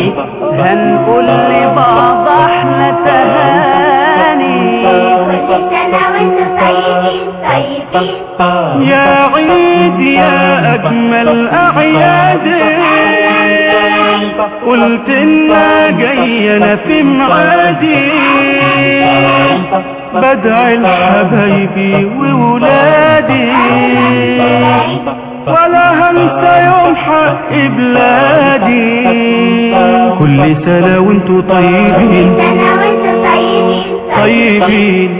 تاني هنقول لبعض احلى تهاني كل سنة وانتم طيبين طيبين يا عيد يا اجمل اعيادي قلت لنا جاينا في معادي بدعي لحبايبي وولادي ولا هنسى يوم حق بلادي كل سنة وانتوا طيبين سنة وانتم طيبين طيبين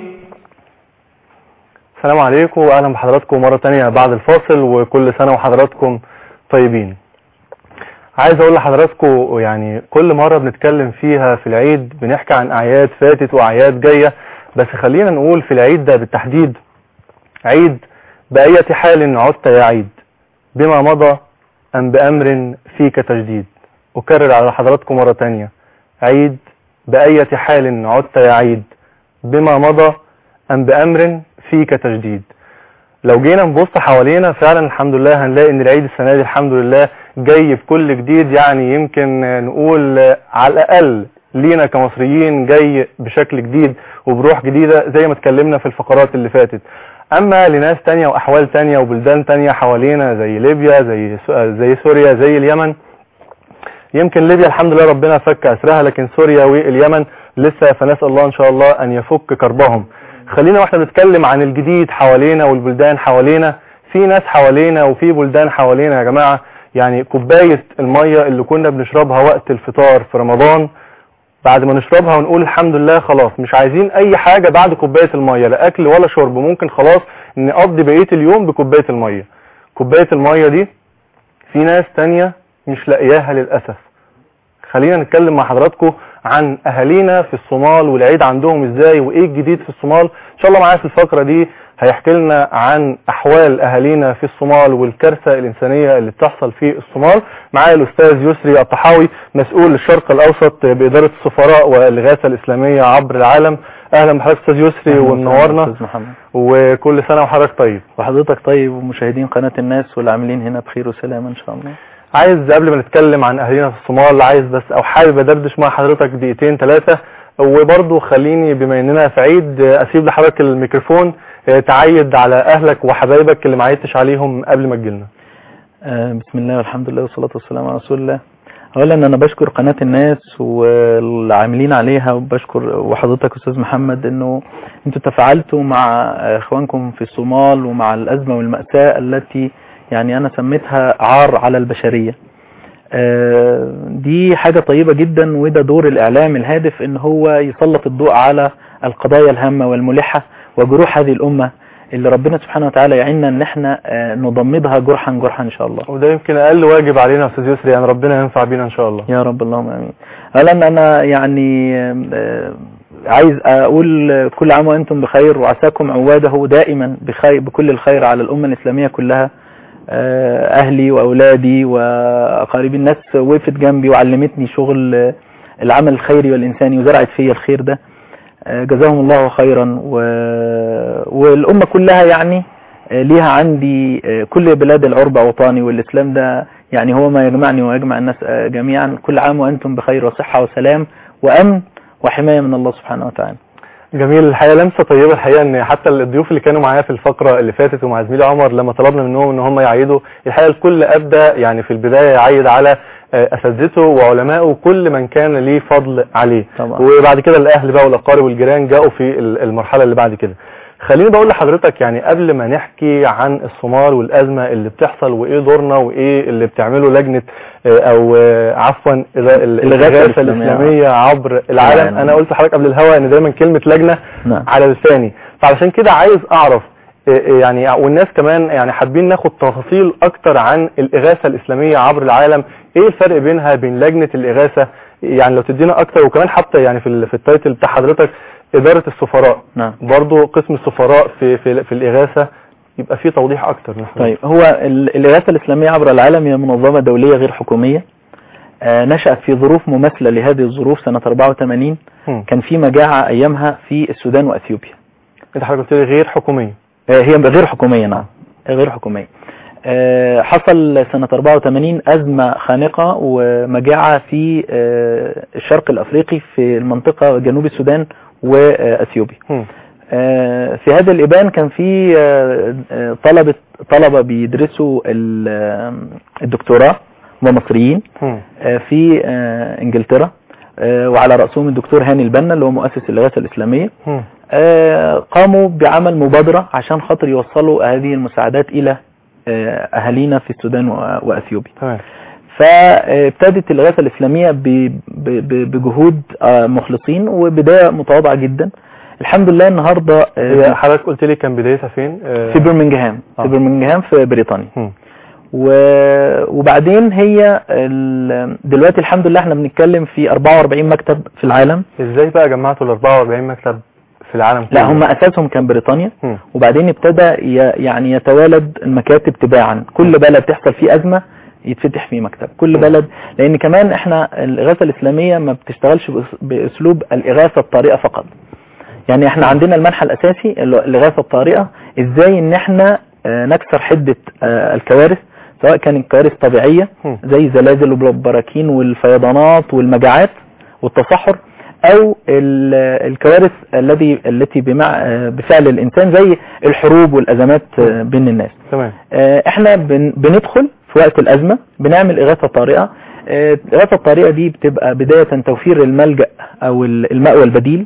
السلام عليكم واهلا بحضراتكم مرة تانية بعد الفاصل وكل سنة وحضراتكم طيبين عايز اقول لحضراتكم يعني كل مرة بنتكلم فيها في العيد بنحكي عن اعياد فاتت واعياد جاية بس خلينا نقول في العيد ده بالتحديد عيد بأية حال عدت يا عيد بما مضى أم بأمر فيك تجديد أكرر على حضراتكم مرة تانية عيد بأية حال عدت يا عيد بما مضى أم بأمر فيك تجديد لو جينا نبص حوالينا فعلا الحمد لله هنلاقي ان العيد السنة دي الحمد لله جاي بكل جديد يعني يمكن نقول على الأقل لينا كمصريين جاي بشكل جديد وبروح جديدة زي ما اتكلمنا في الفقرات اللي فاتت اما لناس تانية واحوال تانية وبلدان تانية حوالينا زي ليبيا زي زي سوريا زي اليمن يمكن ليبيا الحمد لله ربنا فك اسرها لكن سوريا واليمن لسه فنسال الله ان شاء الله ان يفك كربهم خلينا واحنا بنتكلم عن الجديد حوالينا والبلدان حوالينا في ناس حوالينا وفي بلدان حوالينا يا جماعة يعني كوباية المية اللي كنا بنشربها وقت الفطار في رمضان بعد ما نشربها ونقول الحمد لله خلاص مش عايزين اي حاجة بعد كوباية المية لا اكل ولا شرب ممكن خلاص نقضي بقية اليوم بكوباية المية كوباية المية دي في ناس تانية مش لاقياها للأسف خلينا نتكلم مع حضراتكم عن اهالينا في الصومال والعيد عندهم ازاي وايه الجديد في الصومال ان شاء الله معايا في الفقرة دي هيحكي لنا عن احوال اهالينا في الصومال والكارثة الانسانية اللي بتحصل في الصومال معايا الاستاذ يسري الطحاوي مسؤول الشرق الاوسط بادارة السفراء والاغاثة الاسلامية عبر العالم اهلا بحضرتك استاذ يسري ومنورنا أستاذ محمد وكل سنة وحضرتك طيب وحضرتك طيب ومشاهدين قناة الناس والعاملين هنا بخير وسلام إن شاء الله عايز قبل ما نتكلم عن اهالينا في الصومال عايز بس او حابب ادردش مع حضرتك دقيقتين ثلاثة وبرضه خليني بما اننا في عيد اسيب لحضرتك الميكروفون تعيد على اهلك وحبايبك اللي ما عيدتش عليهم قبل ما تجيلنا آه بسم الله والحمد لله والصلاة والسلام على رسول الله اولا انا بشكر قناة الناس والعاملين عليها وبشكر وحضرتك استاذ محمد انه انتوا تفاعلتوا مع اخوانكم في الصومال ومع الازمة والمأساة التي يعني انا سميتها عار على البشرية آه دي حاجة طيبة جدا وده دور الاعلام الهادف ان هو يسلط الضوء على القضايا الهامة والملحة وجروح هذه الامة اللي ربنا سبحانه وتعالى يعيننا ان احنا آه نضمدها جرحا جرحا ان شاء الله وده يمكن اقل واجب علينا يا استاذ يسري يعني ربنا ينفع بينا ان شاء الله يا رب اللهم امين اولا انا يعني آه عايز اقول كل عام وانتم بخير وعساكم عواده دائما بخير بكل الخير على الامه الاسلاميه كلها اهلي واولادي واقاربي الناس وقفت جنبي وعلمتني شغل العمل الخيري والانساني وزرعت فيا الخير ده جزاهم الله خيرا و... والامه كلها يعني ليها عندي كل بلاد العرب اوطاني والاسلام ده يعني هو ما يجمعني ويجمع الناس جميعا كل عام وانتم بخير وصحه وسلام وامن وحمايه من الله سبحانه وتعالى جميل الحقيقه لمسه طيبه الحقيقه ان حتى الضيوف اللي كانوا معايا في الفقره اللي فاتت ومع زميلي عمر لما طلبنا منهم ان هم يعيدوا الحقيقه الكل ابدا يعني في البدايه يعيد على اساتذته وعلمائه كل من كان ليه فضل عليه طبعا. وبعد كده الاهل بقى والاقارب والجيران جاءوا في المرحله اللي بعد كده خليني بقول لحضرتك يعني قبل ما نحكي عن الصومال والازمه اللي بتحصل وايه دورنا وايه اللي بتعمله لجنه او عفوا الاغاثه الاسلاميه عبر العالم يعني. انا قلت لحضرتك قبل الهوا ان دايما كلمه لجنه نعم. على لساني فعلشان كده عايز اعرف يعني والناس كمان يعني حابين ناخد تفاصيل اكتر عن الاغاثه الاسلاميه عبر العالم ايه الفرق بينها بين لجنه الاغاثه يعني لو تدينا اكتر وكمان حتى يعني في في التايتل بتاع حضرتك اداره السفراء نعم برضو قسم السفراء في في, في الاغاثه يبقى في توضيح اكتر نحن. طيب هو الاغاثه الاسلاميه عبر العالم هي منظمه دوليه غير حكوميه آه نشأت في ظروف مماثله لهذه الظروف سنه 84 هم. كان في مجاعه ايامها في السودان واثيوبيا انت حضرتك قلت لي غير حكوميه آه هي غير حكوميه نعم غير حكوميه آه، حصل سنة 84 أزمة خانقة ومجاعة في آه، الشرق الأفريقي في المنطقة جنوب السودان وأثيوبيا مم. آه، في هذا الإبان كان في آه، آه، طلبة طلبة بيدرسوا ال- آه، الدكتوراه هم مصريين مم. آه، في آه، انجلترا آه، وعلى رأسهم الدكتور هاني البنا اللي هو مؤسس الإغاثة الإسلامية مم. آه، قاموا بعمل مبادرة عشان خاطر يوصلوا هذه المساعدات إلى آه، أهالينا في السودان و- وأثيوبيا تمام فابتدت الإغاثة الإسلامية ب- ب- ب- بجهود آه، مخلصين وبداية متواضعة جدا الحمد لله النهاردة آه، هي حضرتك قلت لي كان بدايتها فين آه، في برمنجهام آه. في برمنجهام في بريطانيا مم. و- وبعدين هي ال- دلوقتي الحمد لله احنا بنتكلم في 44 مكتب في العالم ازاي بقى جمعتوا ال 44 مكتب في العالم لا كله؟ هم اساسهم كان بريطانيا مم. وبعدين ابتدى ي- يعني يتوالد المكاتب تباعا كل بلد تحصل فيه أزمة يتفتح فيه مكتب كل م. بلد لأن كمان احنا الإغاثة الإسلامية ما بتشتغلش بأس- بأسلوب الإغاثة الطارئة فقط يعني احنا عندنا المنحى الأساسي ال- الإغاثة الطارئة ازاي ان احنا آه، نكسر حدة آه، الكوارث سواء كانت كوارث طبيعية م. زي زلازل والبراكين والفيضانات والمجاعات والتصحر او ال- الكوارث الذي التي بمع بفعل الانسان زي الحروب والازمات آه، بين الناس تمام آه، احنا بن- بندخل في وقت الازمه بنعمل اغاثه طارئه آه، الاغاثه الطارئه دي بتبقى بدايه توفير الملجا او ال- المأوى البديل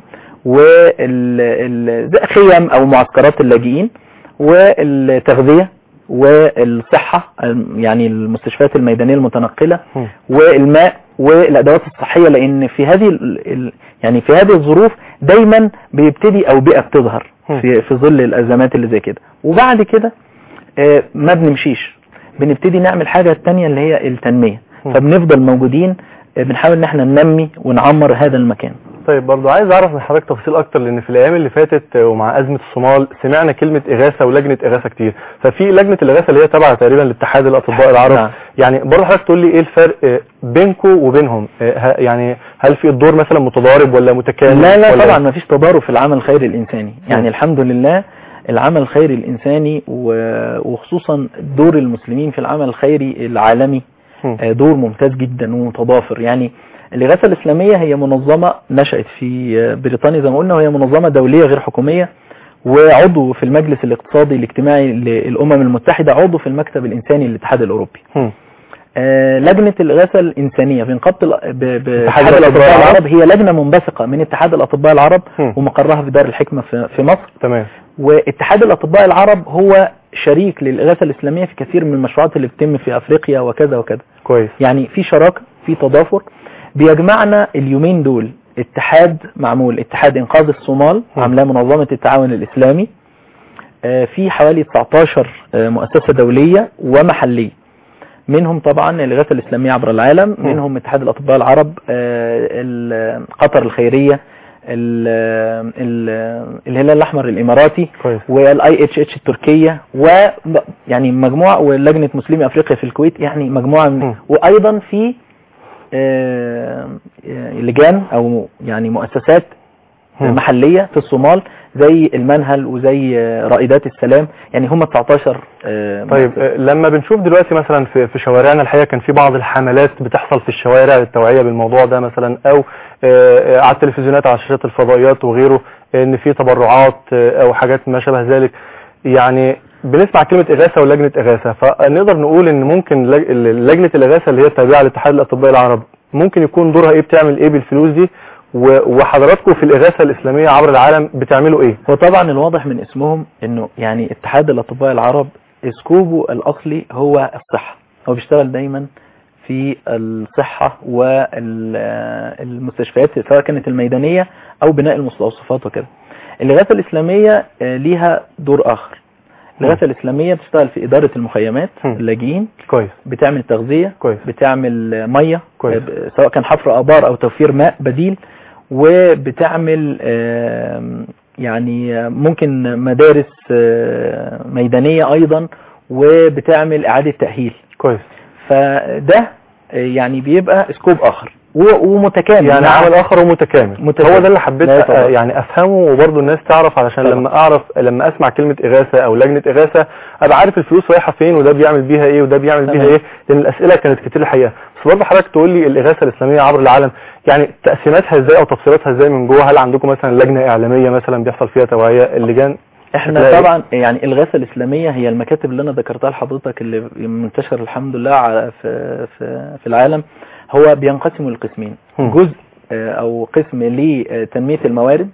والخيم او معسكرات اللاجئين والتغذيه والصحه يعني المستشفيات الميدانيه المتنقله مم. والماء والادوات الصحيه لان في هذه ال- ال- يعني في هذه الظروف دايما بيبتدي اوبئه بتظهر مم. في في ظل الازمات اللي زي كده وبعد كده آه، ما بنمشيش بنبتدي نعمل حاجه تانية اللي هي التنميه مم. فبنفضل موجودين آه، بنحاول ان احنا ننمي ونعمر هذا المكان طيب برضو عايز اعرف من حضرتك تفاصيل اكتر لان في الايام اللي فاتت آه، ومع ازمه الصومال سمعنا كلمه اغاثه ولجنه اغاثه كتير ففي لجنه الاغاثه اللي هي تابعه تقريبا لاتحاد الاطباء العرب نعم. يعني برضو حضرتك تقول لي ايه الفرق آه، بينكم وبينهم آه، ه- يعني هل في الدور مثلا متضارب ولا متكامل لا لا ولا طبعا إيه؟ ما فيش تضارب في العمل الخيري الإنساني يعني مم. الحمد لله العمل الخيري الإنساني و- وخصوصا دور المسلمين في العمل الخيري العالمي مم. آه، دور ممتاز جدا ومتضافر يعني الإغاثة الإسلامية هي منظمة نشأت في آه، بريطانيا زي ما قلنا وهي منظمة دولية غير حكومية وعضو في المجلس الاقتصادي الاجتماعي للأمم المتحدة عضو في المكتب الإنساني للاتحاد الأوروبي مم. آه، لجنة الإغاثة الإنسانية في نقابة ال- ب- ب- اتحاد اتحاد الأطباء الأطباء العرب. العرب هي لجنة منبثقة من اتحاد الأطباء العرب مم. ومقرها في دار الحكمة في في مصر تمام واتحاد الأطباء العرب هو شريك للإغاثة الإسلامية في كثير من المشروعات اللي بتتم في أفريقيا وكذا وكذا كويس يعني في شراكة في تضافر بيجمعنا اليومين دول اتحاد معمول اتحاد إنقاذ الصومال م. عاملاه منظمة التعاون الإسلامي آه، في حوالي 19 آه، مؤسسة دولية ومحلية منهم طبعا الإغاثة الإسلامية عبر العالم م. منهم اتحاد الأطباء العرب آه، ال- قطر الخيرية ال- ال- الهلال الأحمر الإماراتي كويس والاي اتش اتش التركيه و يعني مجموعه ولجنه مسلمي افريقيا في الكويت يعني مجموعه من م. وايضا في آه، آه، لجان او يعني مؤسسات مم. محليه في الصومال زي المنهل وزي آه، رائدات السلام يعني هم 19 آه، طيب مؤسسة. آه، لما بنشوف دلوقتي مثلا في في شوارعنا الحقيقه كان في بعض الحملات بتحصل في الشوارع للتوعيه بالموضوع ده مثلا او آه، آه، على التلفزيونات على شاشات الفضائيات وغيره آه، ان في تبرعات آه، او حاجات ما شابه ذلك يعني بنسمع كلمه اغاثه ولجنه اغاثه فنقدر نقول ان ممكن لج- لجنه الاغاثه اللي هي التابعه لاتحاد الاطباء العرب ممكن يكون دورها ايه بتعمل ايه بالفلوس دي و- وحضراتكم في الاغاثه الاسلاميه عبر العالم بتعملوا ايه هو طبعا الواضح من اسمهم انه يعني اتحاد الاطباء العرب اسكوبه الاصلي هو الصحة هو بيشتغل دايما في الصحة والمستشفيات سواء كانت الميدانية او بناء المستوصفات وكده الإغاثة الإسلامية آه، ليها دور آخر الإغاثة الإسلامية بتشتغل في إدارة المخيمات مم. اللاجئين كويس بتعمل تغذية كويس بتعمل آه، مية كويس. آه، ب- سواء كان حفر آبار أو توفير ماء بديل وبتعمل آم، يعني آه، ممكن مدارس آه، ميدانية أيضا وبتعمل إعادة تأهيل كويس فده آه، يعني بيبقى سكوب آخر و- ومتكامل يعني مع- عمل اخر ومتكامل متكامل. هو ده اللي حبيت لا أ- طبعا. يعني افهمه وبرضه الناس تعرف علشان طبعا. لما اعرف لما اسمع كلمة اغاثة او لجنة اغاثة ابقى عارف الفلوس رايحة فين وده بيعمل بيها ايه وده بيعمل بيها تمام. ايه لان الاسئلة كانت كتير الحقيقة بس برضه حضرتك تقول لي الاغاثة الاسلامية عبر العالم يعني تقسيماتها ازاي او تفصيلاتها ازاي من جوه هل عندكم مثلا لجنة اعلامية مثلا بيحصل فيها توعية اللجان احنا شكلها إيه؟ طبعا يعني الغاثة الإسلامية هي المكاتب اللي أنا ذكرتها لحضرتك اللي منتشر الحمد لله على- في في في العالم هو بينقسم لقسمين هم. جزء آه، أو قسم لتنمية الموارد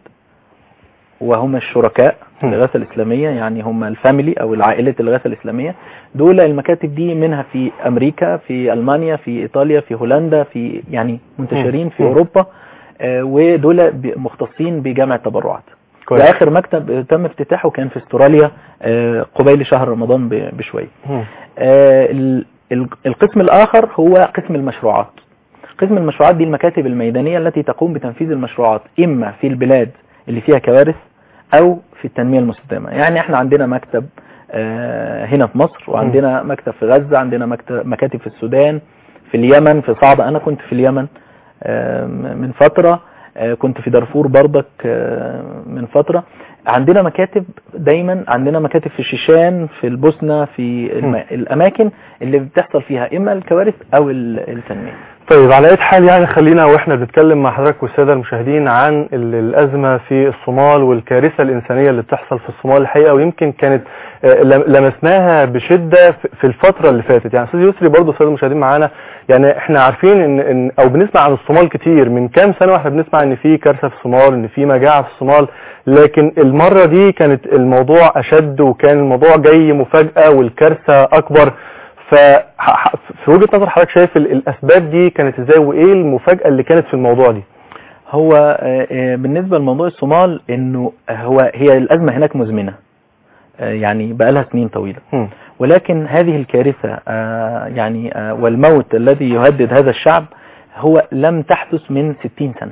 وهم الشركاء في هم. الإغاثة الإسلامية يعني هم الفاميلي أو العائلة الإغاثة الإسلامية دول المكاتب دي منها في أمريكا في ألمانيا في إيطاليا في هولندا في يعني منتشرين في هم. أوروبا آه، ودول ب- مختصين بجمع التبرعات كويس واخر مكتب تم افتتاحه كان في استراليا آه، قبيل شهر رمضان ب- بشويه هم. آه، ال- ال- القسم الاخر هو قسم المشروعات قسم المشروعات دي المكاتب الميدانية التي تقوم بتنفيذ المشروعات اما في البلاد اللي فيها كوارث او في التنمية المستدامة يعني احنا عندنا مكتب آه، هنا في مصر وعندنا مكتب في غزة عندنا مكتب مكاتب في السودان في اليمن في صعدة انا كنت في اليمن آه، من فترة آه، كنت في دارفور برضك آه، من فترة عندنا مكاتب دايما عندنا مكاتب في الشيشان في البوسنة في الم... الأماكن اللي بتحصل فيها إما الكوارث أو ال- التنمية طيب على اي حال يعني خلينا واحنا بنتكلم مع حضرتك والساده المشاهدين عن ال- الازمه في الصومال والكارثه الانسانيه اللي بتحصل في الصومال الحقيقه ويمكن كانت آه، لم- لمسناها بشده في- في الفتره اللي فاتت يعني استاذ يسري برضه الساده المشاهدين معانا يعني احنا عارفين ان, إن او بنسمع عن الصومال كتير من كام سنه واحنا بنسمع ان في كارثه في الصومال ان في مجاعه في الصومال لكن المره دي كانت الموضوع اشد وكان الموضوع جاي مفاجاه والكارثه اكبر ف ح- في وجهة نظر حضرتك شايف ال- الاسباب دي كانت ازاي وايه المفاجأة اللي كانت في الموضوع دي هو آه، آه، بالنسبة لموضوع الصومال انه هو هي الازمة هناك مزمنة آه، يعني بقالها سنين طويلة هم. ولكن هذه الكارثة آه، يعني آه، والموت الذي يهدد هذا الشعب هو لم تحدث من 60 سنة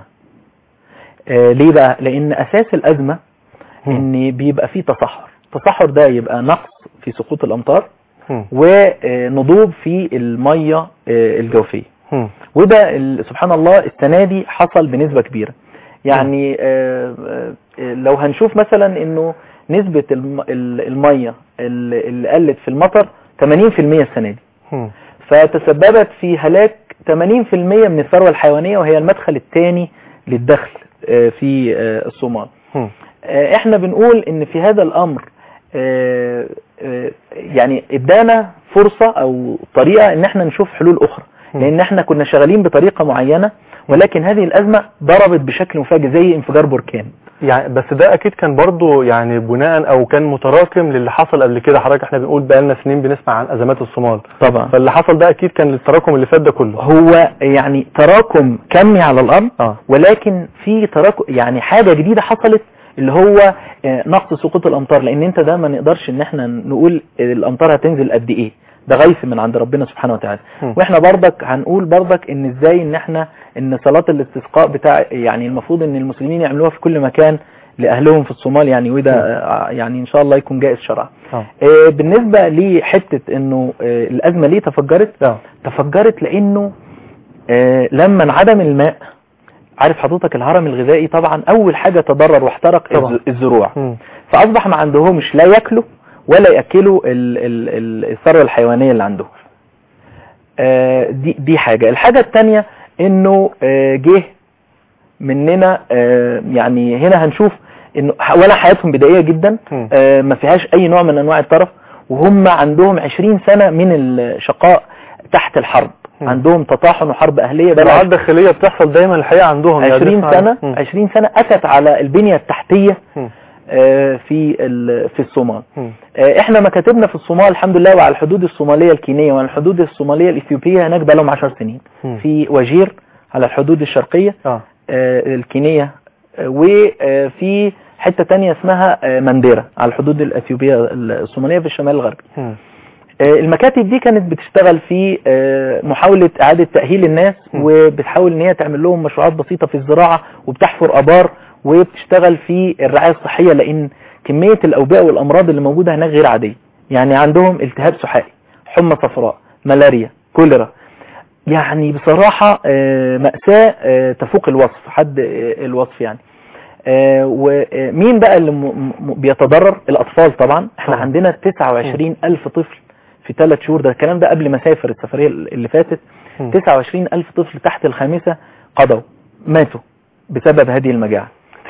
آه، ليه بقى لان اساس الازمة هم. ان بيبقى فيه تصحر التصحر ده يبقى نقص في سقوط الامطار هم. ونضوب في المية آه، الجوفية هم. وده ال- سبحان الله السنة دي حصل بنسبة كبيرة يعني آه، آه، لو هنشوف مثلا انه نسبة الم- ال- المية اللي اللي قلت في المطر 80% السنة دي هم. فتسببت في هلاك 80% من الثروة الحيوانية وهي المدخل الثاني للدخل آه، في آه، الصومال هم. آه، احنا بنقول ان في هذا الامر آه، آه، يعني ادانا فرصة او طريقة ان احنا نشوف حلول اخرى م. لان احنا كنا شغالين بطريقة معينة ولكن هذه الازمة ضربت بشكل مفاجئ زي انفجار بركان يعني بس ده اكيد كان برضو يعني بناء او كان متراكم للي حصل قبل كده حضرتك احنا بنقول بقالنا سنين بنسمع عن ازمات الصومال طبعا فاللي حصل ده اكيد كان التراكم اللي فات ده كله هو يعني تراكم كمي على الارض اه ولكن في تراكم يعني حاجة جديدة حصلت اللي هو آه، نقص سقوط الامطار لان انت ده ما نقدرش ان احنا نقول الامطار هتنزل قد ايه ده غيث من عند ربنا سبحانه وتعالى م. واحنا برضك هنقول برضك ان ازاي ان احنا ان صلاة الاستسقاء بتاع يعني المفروض ان المسلمين يعملوها في كل مكان لاهلهم في الصومال يعني وده آه، يعني ان شاء الله يكون جائز شرعا اه آه، بالنسبة لحتة انه آه، الازمة ليه تفجرت اه تفجرت لانه آه، لما انعدم الماء عارف حضرتك الهرم الغذائي طبعا اول حاجة تضرر واحترق طبعا. الز- الزروع هم. فاصبح ما عندهمش لا ياكلوا ولا ياكلوا ال- ال- ال- الثروه الحيوانيه اللي عندهم آه، دي دي حاجه الحاجه الثانيه انه آه، جه مننا آه، يعني هنا هنشوف انه ولا حياتهم بدائيه جدا هم. آه، ما فيهاش اي نوع من انواع الترف وهم عندهم 20 سنه من الشقاء تحت الحرب هم. عندهم تطاحن وحرب اهليه بقى صراعات داخلية بتحصل دايما الحقيقة عندهم يعني 20 بنسمع- سنه هم. 20 سنه اتت على البنيه التحتيه هم. آه، في ال- في الصومال هم. آه، احنا مكاتبنا في الصومال الحمد لله وعلى الحدود الصومالية الكينية وعلى الحدود الصومالية الاثيوبية هناك بقى لهم 10 سنين هم. في وجير على الحدود الشرقية اه آه، الكينية آه، وفي حتة تانية اسمها آه، مانديرا على الحدود الاثيوبية الصومالية في الشمال الغربي هم. آه، المكاتب دي كانت بتشتغل في آه، محاولة إعادة تأهيل الناس م. وبتحاول إن هي تعمل لهم مشروعات بسيطة في الزراعة وبتحفر آبار وبتشتغل في الرعاية الصحية لأن كمية الأوبئة والأمراض اللي موجودة هناك غير عادية يعني عندهم التهاب سحائي حمى صفراء ملاريا كوليرا يعني بصراحة آه، مأساة آه، تفوق الوصف حد آه، الوصف يعني آه، ومين بقى اللي م- م- بيتضرر الأطفال طبعا احنا طبعا. عندنا 29 ألف طفل في ثلاث شهور ده الكلام ده قبل ما اسافر السفرية اللي فاتت مم. 29 ألف طفل تحت الخامسة قضوا ماتوا بسبب هذه المجاعة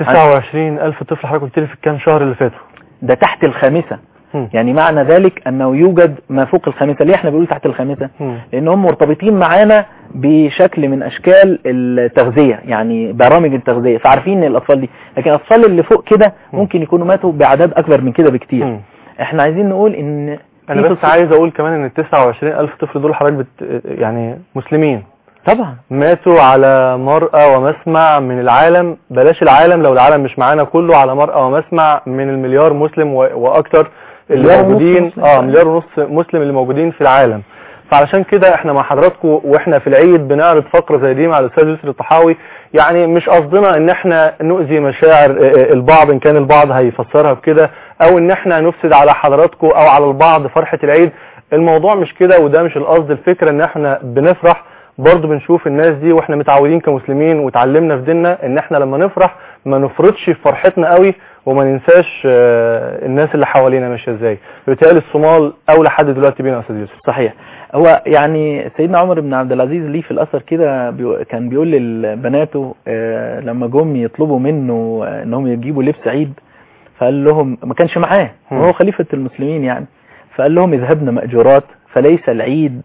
29 ألف طفل حضرتك قلت لي في الكام شهر اللي فاتوا ده تحت الخامسة مم. يعني معنى ذلك أنه يوجد ما فوق الخامسة ليه احنا بنقول تحت الخامسة مم. لأنهم مرتبطين معانا بشكل من أشكال التغذية يعني برامج التغذية فعارفين إن الأطفال دي لكن الأطفال اللي فوق كده مم. ممكن يكونوا ماتوا بأعداد أكبر من كده بكتير مم. احنا عايزين نقول إن انا في بس فصل- عايز اقول كمان ان ال 29 الف طفل دول حضرتك بت... يعني مسلمين طبعا ماتوا على مرأى ومسمع من العالم بلاش العالم لو العالم مش معانا كله على مرأى ومسمع من المليار مسلم و... واكتر اللي مليار ونص موجودين مسلم. اه مليار ونص مسلم اللي موجودين في العالم فعلشان كده احنا مع حضراتكم واحنا في العيد بنعرض فقرة زي دي مع الاستاذ يسري الطحاوي يعني مش قصدنا ان احنا نؤذي مشاعر اه، اه، البعض ان كان البعض هيفسرها بكده او ان احنا نفسد على حضراتكم او على البعض فرحة العيد الموضوع مش كده وده مش القصد الفكرة ان احنا بنفرح برضه بنشوف الناس دي واحنا متعودين كمسلمين وتعلمنا في ديننا ان احنا لما نفرح ما نفرطش في فرحتنا قوي وما ننساش آه، الناس اللي حوالينا ماشيه ازاي بالتالي الصومال اولى حد دلوقتي بينا يا استاذ يوسف صحيح هو يعني سيدنا عمر بن عبد العزيز ليه في الأثر كده بيو- كان بيقول لبناته آه، لما جم يطلبوا منه آه، انهم يجيبوا لبس عيد فقال لهم ما كانش معاه مم. وهو خليفة المسلمين يعني فقال لهم اذهبن مأجورات فليس العيد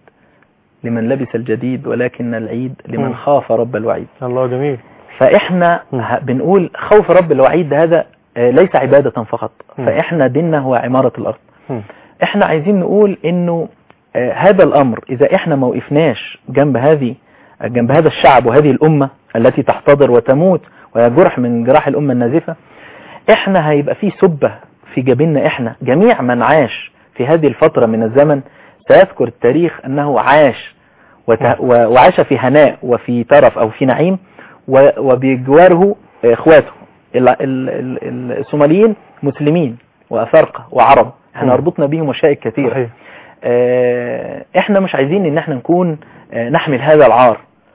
لمن لبس الجديد ولكن العيد مم. لمن خاف رب الوعيد الله جميل فاحنا مم. ه- بنقول خوف رب الوعيد ده هذا آه، ليس عبادة فقط مم. فاحنا ديننا هو عمارة الارض مم. احنا عايزين نقول انه آه، هذا الامر اذا احنا ما وقفناش جنب هذه جنب هذا الشعب وهذه الامة التي تحتضر وتموت وهي جرح من جراح الامة النازفة احنا هيبقى في سبة في جبيننا احنا جميع من عاش في هذه الفترة من الزمن سيذكر التاريخ انه عاش وت- و- وعاش في هناء وفي ترف او في نعيم و- وبجواره اخواته ال- ال- ال- الصوماليين مسلمين وافارقه وعرب احنا مم. اربطنا بهم مشاهد كثيرة صحيح آه، احنا مش عايزين ان احنا نكون آه، نحمل هذا العار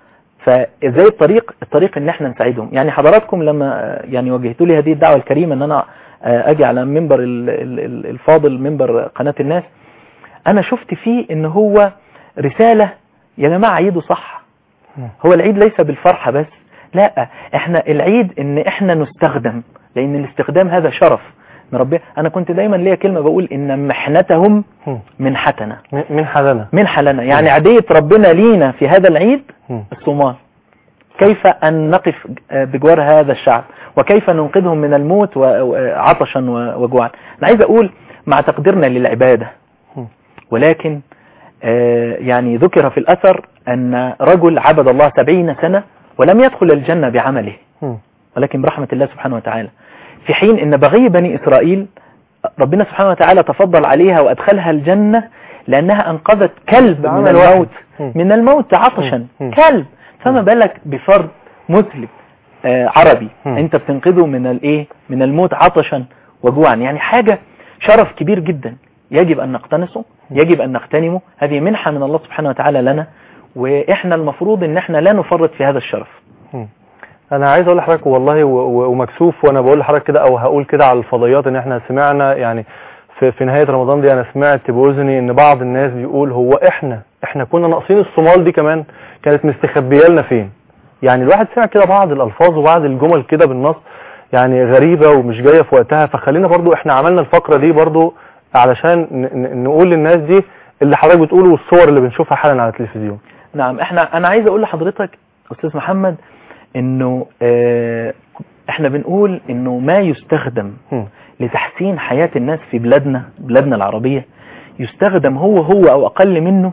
فازاي الطريق الطريق ان احنا نساعدهم يعني حضراتكم لما آه، يعني وجهتوا لي هذه الدعوة الكريمة ان انا آه، اجي على منبر ال- ال- ال- الفاضل منبر قناة الناس انا شفت فيه ان هو رسالة يا جماعة عيدوا صح مم. هو العيد ليس بالفرحة بس لا احنا العيد ان احنا نستخدم لان الاستخدام هذا شرف من ربنا انا كنت دايما ليا كلمة بقول ان محنتهم مم. منحتنا م- من حدنا منحة لنا يعني عدية ربنا لينا في هذا العيد مم. الصومال كيف أن نقف بجوار هذا الشعب وكيف ننقذهم من الموت و- وعطشا و- وجوعا أنا عايز أقول مع تقديرنا للعبادة مم. ولكن آه، يعني ذكر في الأثر أن رجل عبد الله سبعين سنة ولم يدخل الجنة بعمله مم. ولكن برحمة الله سبحانه وتعالى في حين ان بغي بني اسرائيل ربنا سبحانه وتعالى تفضل عليها وادخلها الجنة لانها انقذت كلب من بعمل واحد. الموت مم. من الموت عطشا مم. كلب فما بالك بفرد مسلم آه عربي مم. انت بتنقذه من الايه من الموت عطشا وجوعا يعني حاجة شرف كبير جدا يجب ان نقتنصه يجب ان نغتنمه هذه منحة من الله سبحانه وتعالى لنا واحنا المفروض ان احنا لا نفرط في هذا الشرف مم. انا عايز اقول لحضرتك والله و- و- ومكسوف وانا بقول لحضرتك كده او هقول كده على الفضائيات ان احنا سمعنا يعني في, في نهاية رمضان دي انا سمعت باذني ان بعض الناس بيقول هو احنا احنا كنا ناقصين الصومال دي كمان كانت مستخبيه لنا فين يعني الواحد سمع كده بعض الالفاظ وبعض الجمل كده بالنص يعني غريبة ومش جاية في وقتها فخلينا برضو احنا عملنا الفقرة دي برضو علشان ن- ن- نقول للناس دي اللي حضرتك بتقوله والصور اللي بنشوفها حالا على التلفزيون نعم احنا انا عايز اقول لحضرتك استاذ محمد انه اه احنا بنقول انه ما يستخدم مم. لتحسين حياة الناس في بلادنا بلادنا العربية يستخدم هو هو او اقل منه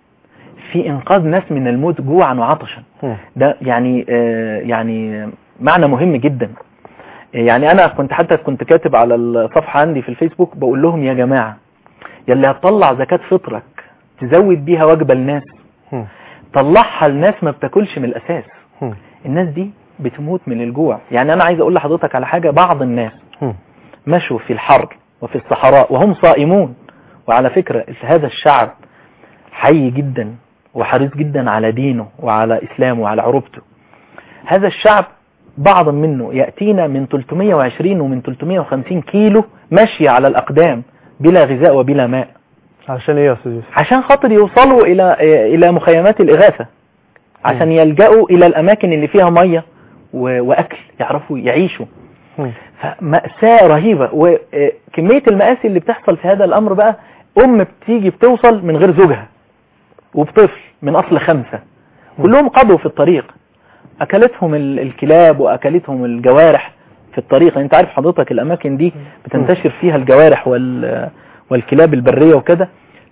في انقاذ ناس من الموت جوعا وعطشا مم. ده يعني آه يعني معنى مهم جدا يعني انا كنت حتى كنت كاتب على الصفحة عندي في الفيسبوك بقول لهم يا جماعة يلي هتطلع زكاة فطرك تزود بيها وجبة للناس مم. طلعها لناس ما بتاكلش من الاساس مم. الناس دي بتموت من الجوع يعني انا عايز اقول لحضرتك على حاجة بعض الناس مم. مشوا في الحر وفي الصحراء وهم صائمون وعلى فكرة هذا الشعب حي جدا وحريص جدا على دينه وعلى إسلامه وعلى عروبته هذا الشعب بعض منه يأتينا من 320 ومن 350 كيلو ماشية على الأقدام بلا غذاء وبلا ماء عشان ايه يا استاذ يوسف عشان خاطر يوصلوا إلى إلى مخيمات الإغاثة عشان يلجأوا إلى الأماكن اللي فيها مية و- وأكل يعرفوا يعيشوا مم. فمأساة رهيبة وكمية المآسي اللي بتحصل في هذا الأمر بقى أم بتيجي بتوصل من غير زوجها وبطفل من أصل خمسة كلهم قضوا في الطريق أكلتهم ال- الكلاب وأكلتهم الجوارح في الطريق أنت عارف حضرتك الأماكن دي بتنتشر فيها الجوارح وال والكلاب البرية وكده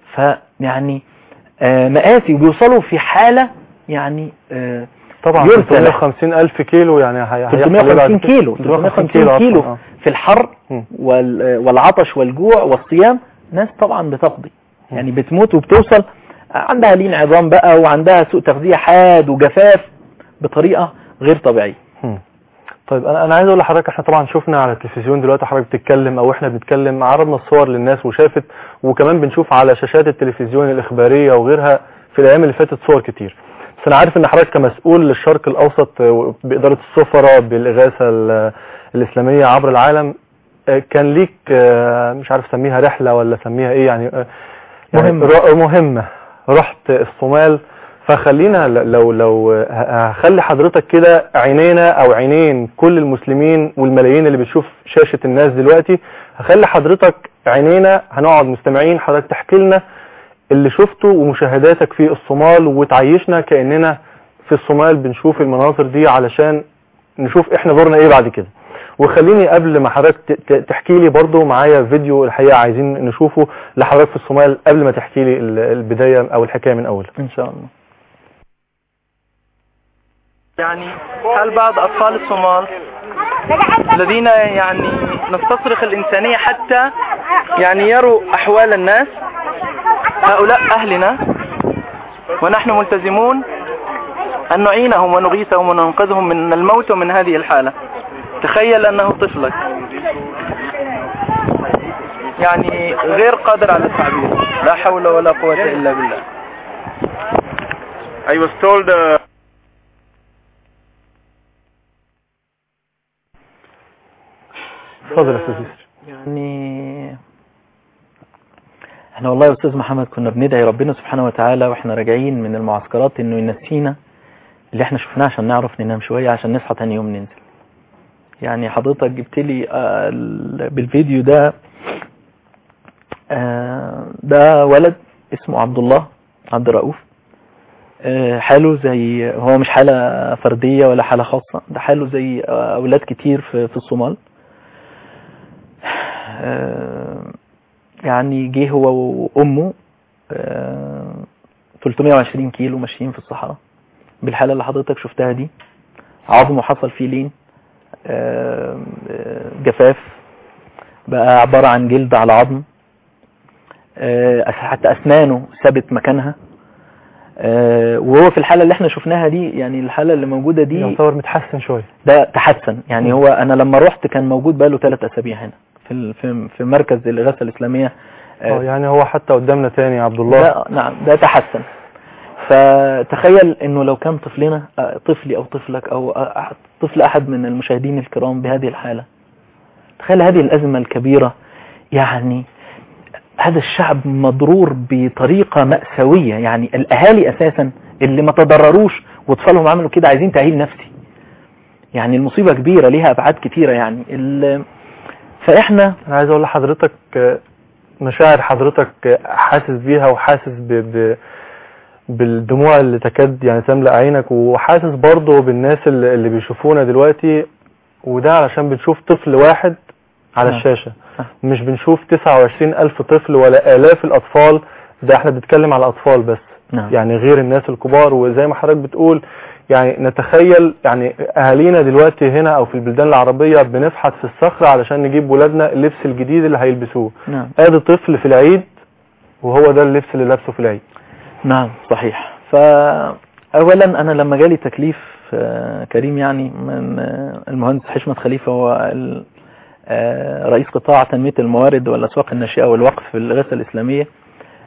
فيعني آه، مآسي وبيوصلوا في حالة يعني آه، طبعا يرثى له. 350 الف كيلو يعني هي- هيحصل إيه بعد 350 كده؟ كيلو 350 كيلو أصلاً، آه. في الحر مم. وال- والعطش والجوع والصيام ناس طبعا بتقضي يعني بتموت وبتوصل عندها لين عظام بقى وعندها سوء تغذية حاد وجفاف بطريقة غير طبيعية مم. طيب انا انا عايز اقول لحضرتك احنا طبعا شفنا على التلفزيون دلوقتي حضرتك بتتكلم او احنا بنتكلم عرضنا الصور للناس وشافت وكمان بنشوف على شاشات التلفزيون الاخباريه وغيرها في الايام اللي فاتت صور كتير بس انا عارف ان حضرتك كمسؤول للشرق الاوسط آه، باداره السفراء بالاغاثه ال- الاسلاميه عبر العالم آه، كان ليك آه، مش عارف سميها رحله ولا سميها ايه يعني آه، يعني مهمة. ر- مهمه رحت الصومال فخلينا ل- لو لو ه- هخلي حضرتك كده عينينا او عينين كل المسلمين والملايين اللي بتشوف شاشة الناس دلوقتي هخلي حضرتك عينينا هنقعد مستمعين حضرتك تحكي لنا اللي شفته ومشاهداتك في الصومال وتعيشنا كأننا في الصومال بنشوف المناظر دي علشان نشوف احنا دورنا ايه بعد كده وخليني قبل ما حضرتك ت- ت- تحكي لي برضو معايا فيديو الحقيقة عايزين نشوفه لحضرتك في الصومال قبل ما تحكي لي ال- البداية او الحكاية من اولها إن شاء الله يعني حال بعض أطفال الصومال الذين يعني نستصرخ الإنسانية حتى يعني يروا أحوال الناس هؤلاء أهلنا ونحن ملتزمون أن نعينهم ونغيثهم وننقذهم من الموت ومن هذه الحالة تخيل أنه طفلك يعني غير قادر على التعبير لا حول ولا قوة إلا بالله I was told uh, اتفضل يا استاذ يوسف يعني احنا والله يا استاذ محمد كنا بندعي ربنا سبحانه وتعالى واحنا راجعين من المعسكرات انه ينسينا اللي احنا شفناه عشان نعرف ننام شوية عشان نصحى تاني يوم ننزل يعني حضرتك جبت لي آه، ال- بالفيديو ده آه، ده ولد اسمه عبد الله عبد الرؤوف آه، حاله زي هو مش حالة فردية ولا حالة خاصة ده حاله زي آه، أولاد كتير في في الصومال آه، يعني جه هو وامه آه، 320 كيلو ماشيين في الصحراء بالحالة اللي حضرتك شفتها دي عظمه حصل فيه لين آه، آه، جفاف بقى عبارة عن جلد على عظم آه، حتى أسنانه ثابت مكانها آه، وهو في الحالة اللي احنا شفناها دي يعني الحالة اللي موجودة دي يعتبر متحسن شوية ده تحسن يعني هو انا لما رحت كان موجود بقاله ثلاث اسابيع هنا في ال- في في مركز الاغاثه الاسلاميه اه آه، يعني هو حتى قدامنا تاني يا عبد الله ده نعم ده تحسن فتخيل انه لو كان طفلنا آه، طفلي او طفلك او آه، أحد- طفل احد من المشاهدين الكرام بهذه الحاله تخيل هذه الازمه الكبيره يعني هذا الشعب مضرور بطريقه ماساويه يعني الاهالي اساسا اللي ما تضرروش واطفالهم عملوا كده عايزين تاهيل نفسي يعني المصيبه كبيره ليها ابعاد كتيره يعني ال- فاحنا انا عايز اقول لحضرتك آه، مشاعر حضرتك آه، حاسس بيها وحاسس ب... ب... بالدموع اللي تكاد يعني تملأ عينك وحاسس برضه بالناس اللي, اللي بيشوفونا دلوقتي وده علشان بنشوف طفل واحد على نعم. الشاشة صح. مش بنشوف 29 ألف طفل ولا آلاف الأطفال ده احنا بنتكلم على الأطفال بس نعم يعني غير الناس الكبار وزي ما حضرتك بتقول يعني نتخيل يعني اهالينا دلوقتي هنا او في البلدان العربية بنفحت في الصخرة علشان نجيب ولادنا اللبس الجديد اللي هيلبسوه نعم ادي طفل في العيد وهو ده اللبس اللي لابسه في العيد نعم صحيح فأولا أنا لما جالي تكليف آه، كريم يعني من آه، المهندس حشمت خليفة هو ال- آه، رئيس قطاع تنمية الموارد والأسواق الناشئة والوقف في الإغاثة الإسلامية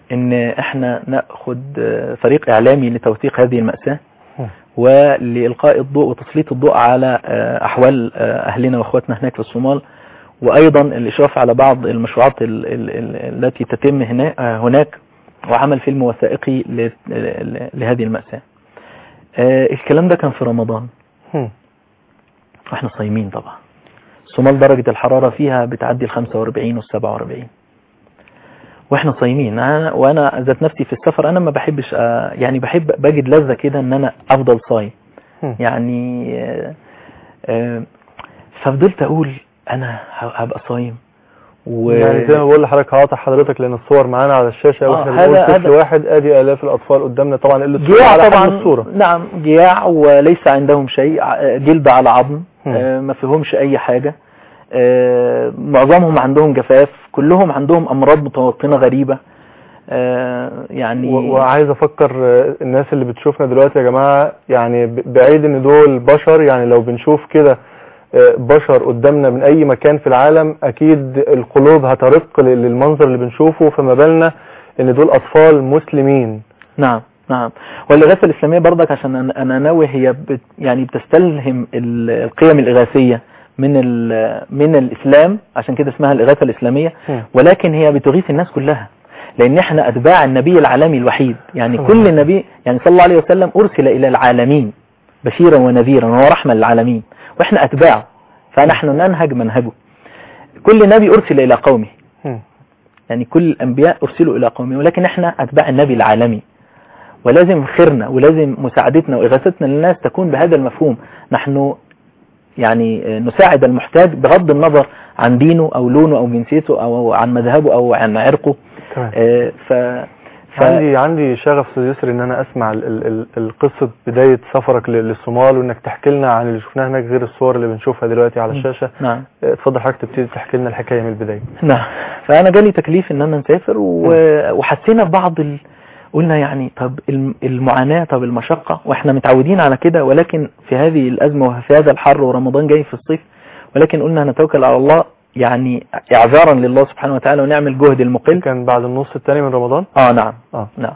ان احنا ناخد آه، فريق اعلامي لتوثيق هذه المأساة مم. ولإلقاء الضوء وتسليط الضوء على آه، أحوال آه، أهلنا وأخواتنا هناك في الصومال وأيضا الإشراف على بعض المشروعات ال- ال- ال- التي تتم هنا آه، هناك وعمل فيلم وثائقي ل- ل- لهذه المأساة آه، الكلام ده كان في رمضان مم. واحنا صايمين طبعا الصومال درجة الحرارة فيها بتعدي ال 45 وال 47 واحنا صايمين أنا وانا ذات نفسي في السفر انا ما بحبش آه، يعني بحب بجد لذة كده ان انا افضل صايم مم. يعني آه، آه، ففضلت اقول انا ه- هبقى صايم و يعني زي ما بقول لحضرتك هقاطع حضرتك لان الصور معانا على الشاشه آه، واحنا هذا- بنقول طفل هذا- واحد ادي الاف الاطفال قدامنا طبعا اللي الصورة جياع على حجم طبعا الصوره نعم جياع وليس عندهم شيء ع- جلد على عظم مم. آه، ما فيهمش اي حاجة آه، معظمهم عندهم جفاف كلهم عندهم امراض متوطنة غريبة آه، يعني و- وعايز افكر آه، الناس اللي بتشوفنا دلوقتي يا جماعه يعني ب- بعيد ان دول بشر يعني لو بنشوف كده آه، بشر قدامنا من اي مكان في العالم اكيد القلوب هترق لل- للمنظر اللي بنشوفه فما بالنا ان دول اطفال مسلمين نعم نعم والإغاثة الإسلامية برضك عشان أنا- أنا ناوي هي بت يعني بتستلهم ال- القيم الإغاثية من ال- من الإسلام عشان كده اسمها الإغاثة الإسلامية مم. ولكن هي بتغيث الناس كلها لأن احنا أتباع النبي العالمي الوحيد يعني صلى كل الله عليه نبي يعني صلى الله عليه وسلم أرسل إلى العالمين بشيرا ونذيرا وهو رحمة للعالمين وإحنا أتباعه فنحن ننهج منهجه كل نبي أرسل إلى قومه مم. يعني كل الأنبياء أرسلوا إلى قومه ولكن احنا أتباع النبي العالمي ولازم خيرنا ولازم مساعدتنا وإغاثتنا للناس تكون بهذا المفهوم نحن يعني نساعد المحتاج بغض النظر عن دينه أو لونه أو جنسيته أو عن مذهبه أو عن عرقه تمام آه، ف... ف... عندي عندي شغف استاذ يسري ان انا اسمع ال- ال- ال- القصه بدايه سفرك لل- للصومال وانك تحكي لنا عن اللي شفناه هناك غير الصور اللي بنشوفها دلوقتي على مم. الشاشه نعم آه، اتفضل حضرتك تبتدي تحكي لنا الحكايه من البدايه نعم فأنا جالي تكليف إن أنا نسافر و... وحسينا ببعض ال... قلنا يعني طب الم- المعاناة طب المشقة واحنا متعودين على كده ولكن في هذه الأزمة وفي هذا الحر ورمضان جاي في الصيف ولكن قلنا هنتوكل على الله يعني اعذارا لله سبحانه وتعالى ونعمل جهد المقل كان بعد النص الثاني من رمضان اه نعم اه نعم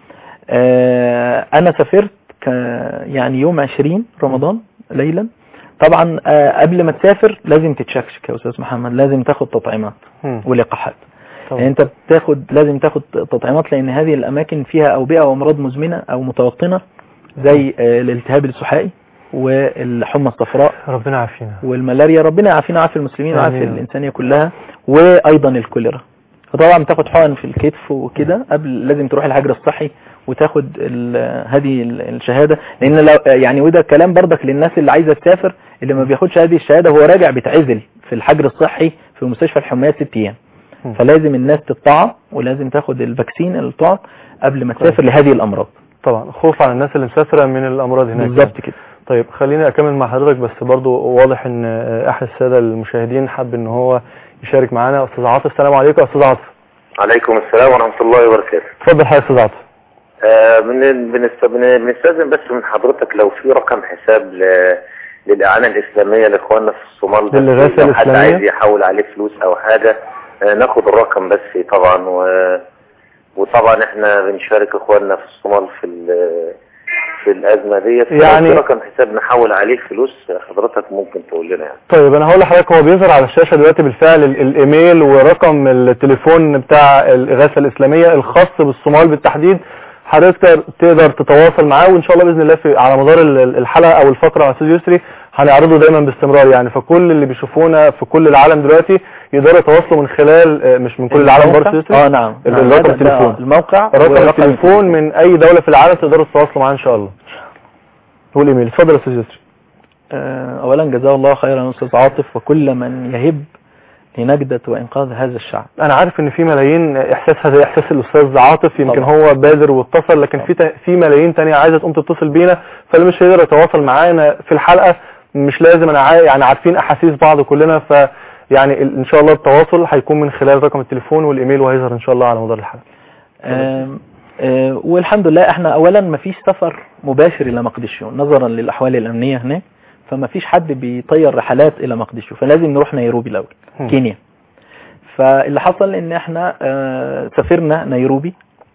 آه انا سافرت ك يعني يوم 20 رمضان ليلا طبعا آه قبل ما تسافر لازم تتشكشك يا استاذ محمد لازم تاخد تطعيمات مم. ولقاحات طبعا. يعني انت بتاخد لازم تاخد تطعيمات لان هذه الاماكن فيها اوبئه وامراض مزمنه او متوطنه زي آه، الالتهاب السحائي والحمى الصفراء ربنا يعافينا والملاريا ربنا يعافينا ويعافي المسلمين ويعافي آمين. الانسانيه كلها وايضا الكوليرا فطبعا بتاخد حقن في الكتف وكده قبل لازم تروح الحجر الصحي وتاخد ال- هذه ال- الشهاده لان لو يعني وده كلام برضك للناس اللي عايزه تسافر اللي ما بياخدش هذه الشهاده هو راجع بيتعزل في الحجر الصحي في مستشفى الحميات ست ايام مم. فلازم الناس تطعم ولازم تاخد الفاكسين الطعم قبل ما تسافر لهذه الامراض طبعا خوف على الناس اللي مسافره من الامراض هناك بالظبط كده طيب خليني اكمل مع حضرتك بس برضو واضح ان آه، احد الساده المشاهدين حب ان هو يشارك معانا استاذ عاطف السلام عليكم يا استاذ عاطف عليكم السلام ورحمة الله وبركاته اتفضل حضرتك يا استاذ عاطف آه، بن- بنست- بن- بنستاذن بس من حضرتك لو في رقم حساب ل- للإعانة الإسلامية لإخواننا في الصومال بس للإغاثة لو حد الإسلامية؟ عايز يحول عليه فلوس أو حاجة آه، ناخد الرقم بس طبعا و... وطبعا احنا بنشارك إخواننا في الصومال في ال- في الأزمة ديت فلو يعني- في رقم حساب نحول عليه فلوس حضرتك ممكن تقول لنا يعني طيب انا هقول لحضرتك هو بيظهر على الشاشه دلوقتي بالفعل ال- الايميل ورقم التليفون بتاع الاغاثه الاسلاميه الخاص بالصومال بالتحديد حضرتك تقدر- تقدر تتواصل معاه وان شاء الله باذن الله في على مدار ال- ال- الحلقه او الفقره مع استاذ يسري هنعرضه دايما باستمرار يعني فكل اللي بيشوفونا في كل العالم دلوقتي يقدروا يتواصلوا من خلال آه، مش من كل العالم برضه الموقع- استاذ يسري اه نعم ال- نعم، الرقم هذا- ده التليفون. الموقع رقم ورقم التليفون من اي دوله في العالم تقدروا تتواصلوا معاه ان شاء الله والايميل اتفضل يا استاذ يسري آه، اولا جزاه الله خيرا استاذ عاطف وكل من يهب لنجدة وانقاذ هذا الشعب انا عارف ان في ملايين احساسها زي احساس الاستاذ عاطف يمكن طبعا. هو بادر واتصل لكن في ت- في ملايين تانية عايزه تقوم تتصل بينا فاللي مش هيقدر يتواصل معانا في الحلقه مش لازم انا عا- يعني عارفين احاسيس بعض كلنا ف يعني ال- ان شاء الله التواصل هيكون من خلال رقم التليفون والايميل وهيظهر ان شاء الله على مدار الحلقه آم، آه، والحمد لله احنا اولا ما فيش سفر مباشر الى مقدشو نظرا للاحوال الامنيه هناك فما فيش حد بيطير رحلات الى مقدشو فلازم نروح نيروبي الاول هم. كينيا فاللي حصل ان احنا آه، سافرنا نيروبي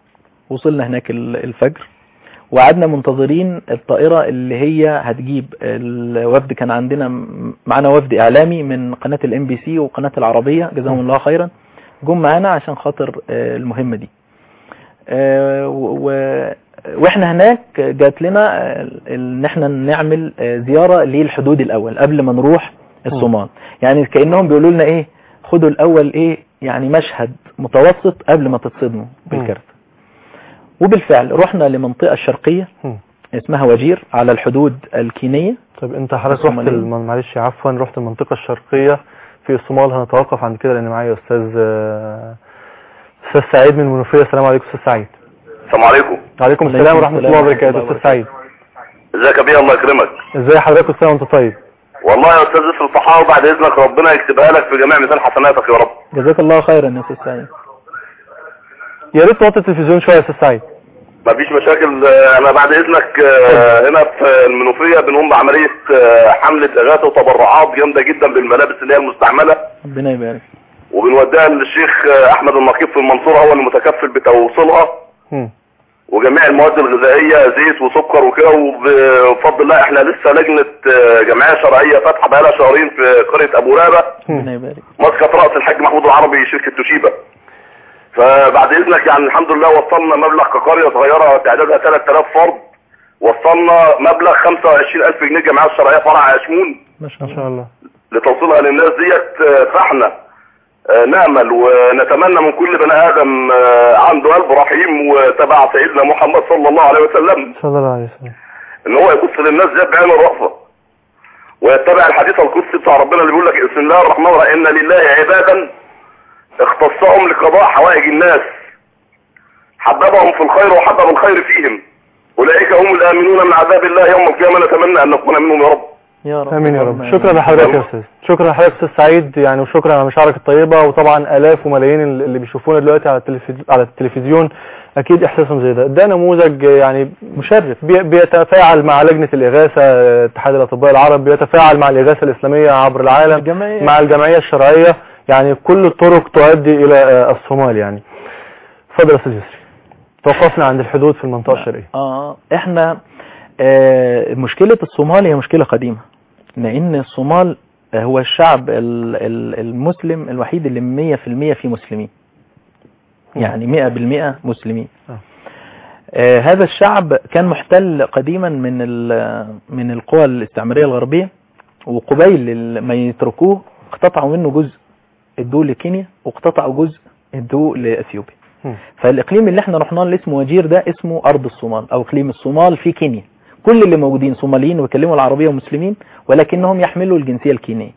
وصلنا هناك ال- الفجر وقعدنا منتظرين الطائرة اللي هي هتجيب الوفد كان عندنا م- معانا وفد إعلامي من قناة الام بي سي وقناة العربية جزاهم الله خيرا جم معانا عشان خاطر آه، المهمة دي آه، و- و- واحنا هناك جات لنا آه، ان احنا نعمل آه، زيارة للحدود الاول قبل ما نروح الصومال يعني كأنهم بيقولوا لنا ايه خدوا الاول ايه يعني مشهد متوسط قبل ما تتصدموا بالكارت وبالفعل رحنا لمنطقة الشرقية مم. اسمها وجير على الحدود الكينية طيب انت حضرتك رحت الصومالية. الم- معلش عفوا رحت المنطقة الشرقية في الصومال هنتوقف عند كده لان معايا استاذ آه، استاذ سعيد من المنوفية السلام عليكم استاذ سعيد السلام عليكم وعليكم السلام عليكم ورحمة السلام الله ورحمة وبركاته الله استاذ سعيد ازيك يا بيه الله يكرمك ازاي حضرتك كل سنة وانت طيب والله يا استاذ يوسف الصحاوي بعد اذنك ربنا يكتبها لك في جميع ميزان حسناتك يا رب جزاك الله خيرا يا استاذ سعيد يا ريت توطي التلفزيون شوية يا استاذ سعيد مفيش مشاكل آه، انا بعد اذنك آه، هنا في المنوفيه بنقوم بعمليه آه، حمله اغاثه وتبرعات جامده جدا بالملابس اللي هي المستعمله ربنا يبارك وبنوديها للشيخ آه، احمد النقيب في المنصوره هو اللي متكفل بتوصيلها مم. وجميع المواد الغذائيه زيت وسكر وكده وبفضل الله احنا لسه لجنه آه، جمعيه شرعيه فاتحه بقالها شهرين في قريه ابو رابه ربنا يبارك مسقط راس الحاج محمود العربي شركه توشيبا فبعد اذنك يعني الحمد لله وصلنا مبلغ كقريه صغيره تعدادها 3000 فرد وصلنا مبلغ 25000 جنيه الجمعيه الشرعيه فرع عشمون ما شاء ما الله شاء الله لتوصيلها للناس ديت آه، فاحنا آه، نامل ونتمنى من كل بني ادم آه، عنده قلب رحيم وتبع سيدنا محمد صلى الله عليه وسلم صلى الله عليه وسلم ان هو يبص للناس ديت بعين الرأفة ويتبع الحديث القدسي بتاع ربنا اللي بيقول لك بسم الله الرحمن الرحيم ان لله عبادا اختصهم لقضاء حوائج الناس حببهم في الخير وحبب الخير فيهم اولئك هم الامنون من عذاب الله يوم القيامه نتمنى ان نكون منهم يا رب يا رب امين يا رب اللهم شكرا آمين. لحضرتك يا استاذ شكرا لحضرتك استاذ سعيد يعني وشكرا على مشاعرك الطيبه وطبعا الاف وملايين اللي بيشوفونا دلوقتي على التلفزيون على التلفزيون اكيد احساسهم زي ده ده نموذج يعني مشرف بي- بيتفاعل مع لجنه الاغاثه اتحاد الاطباء العرب بيتفاعل مع الاغاثه الاسلاميه عبر العالم الجمعية. مع الجمعيه الشرعيه يعني كل الطرق تؤدي الى آه، الصومال يعني اتفضل يا استاذ يسري توقفنا عند الحدود في المنطقه الشرقيه اه احنا آه مشكلة الصومال هي مشكلة قديمة لان الصومال آه، هو الشعب ال- ال- المسلم الوحيد اللي مية في المية فيه مسلمين يعني مئة بالمئة مسلمين آه. آه هذا الشعب كان محتل قديما من ال- من القوى الاستعمارية الغربية وقبيل ال- ما يتركوه اقتطعوا منه جزء ادوه لكينيا واقتطعوا جزء ادوه لاثيوبيا مم. فالاقليم اللي احنا رحنا اللي اسمه وجير ده اسمه ارض الصومال او اقليم الصومال في كينيا كل اللي موجودين صوماليين ويكلموا العربية ومسلمين ولكنهم يحملوا الجنسية الكينية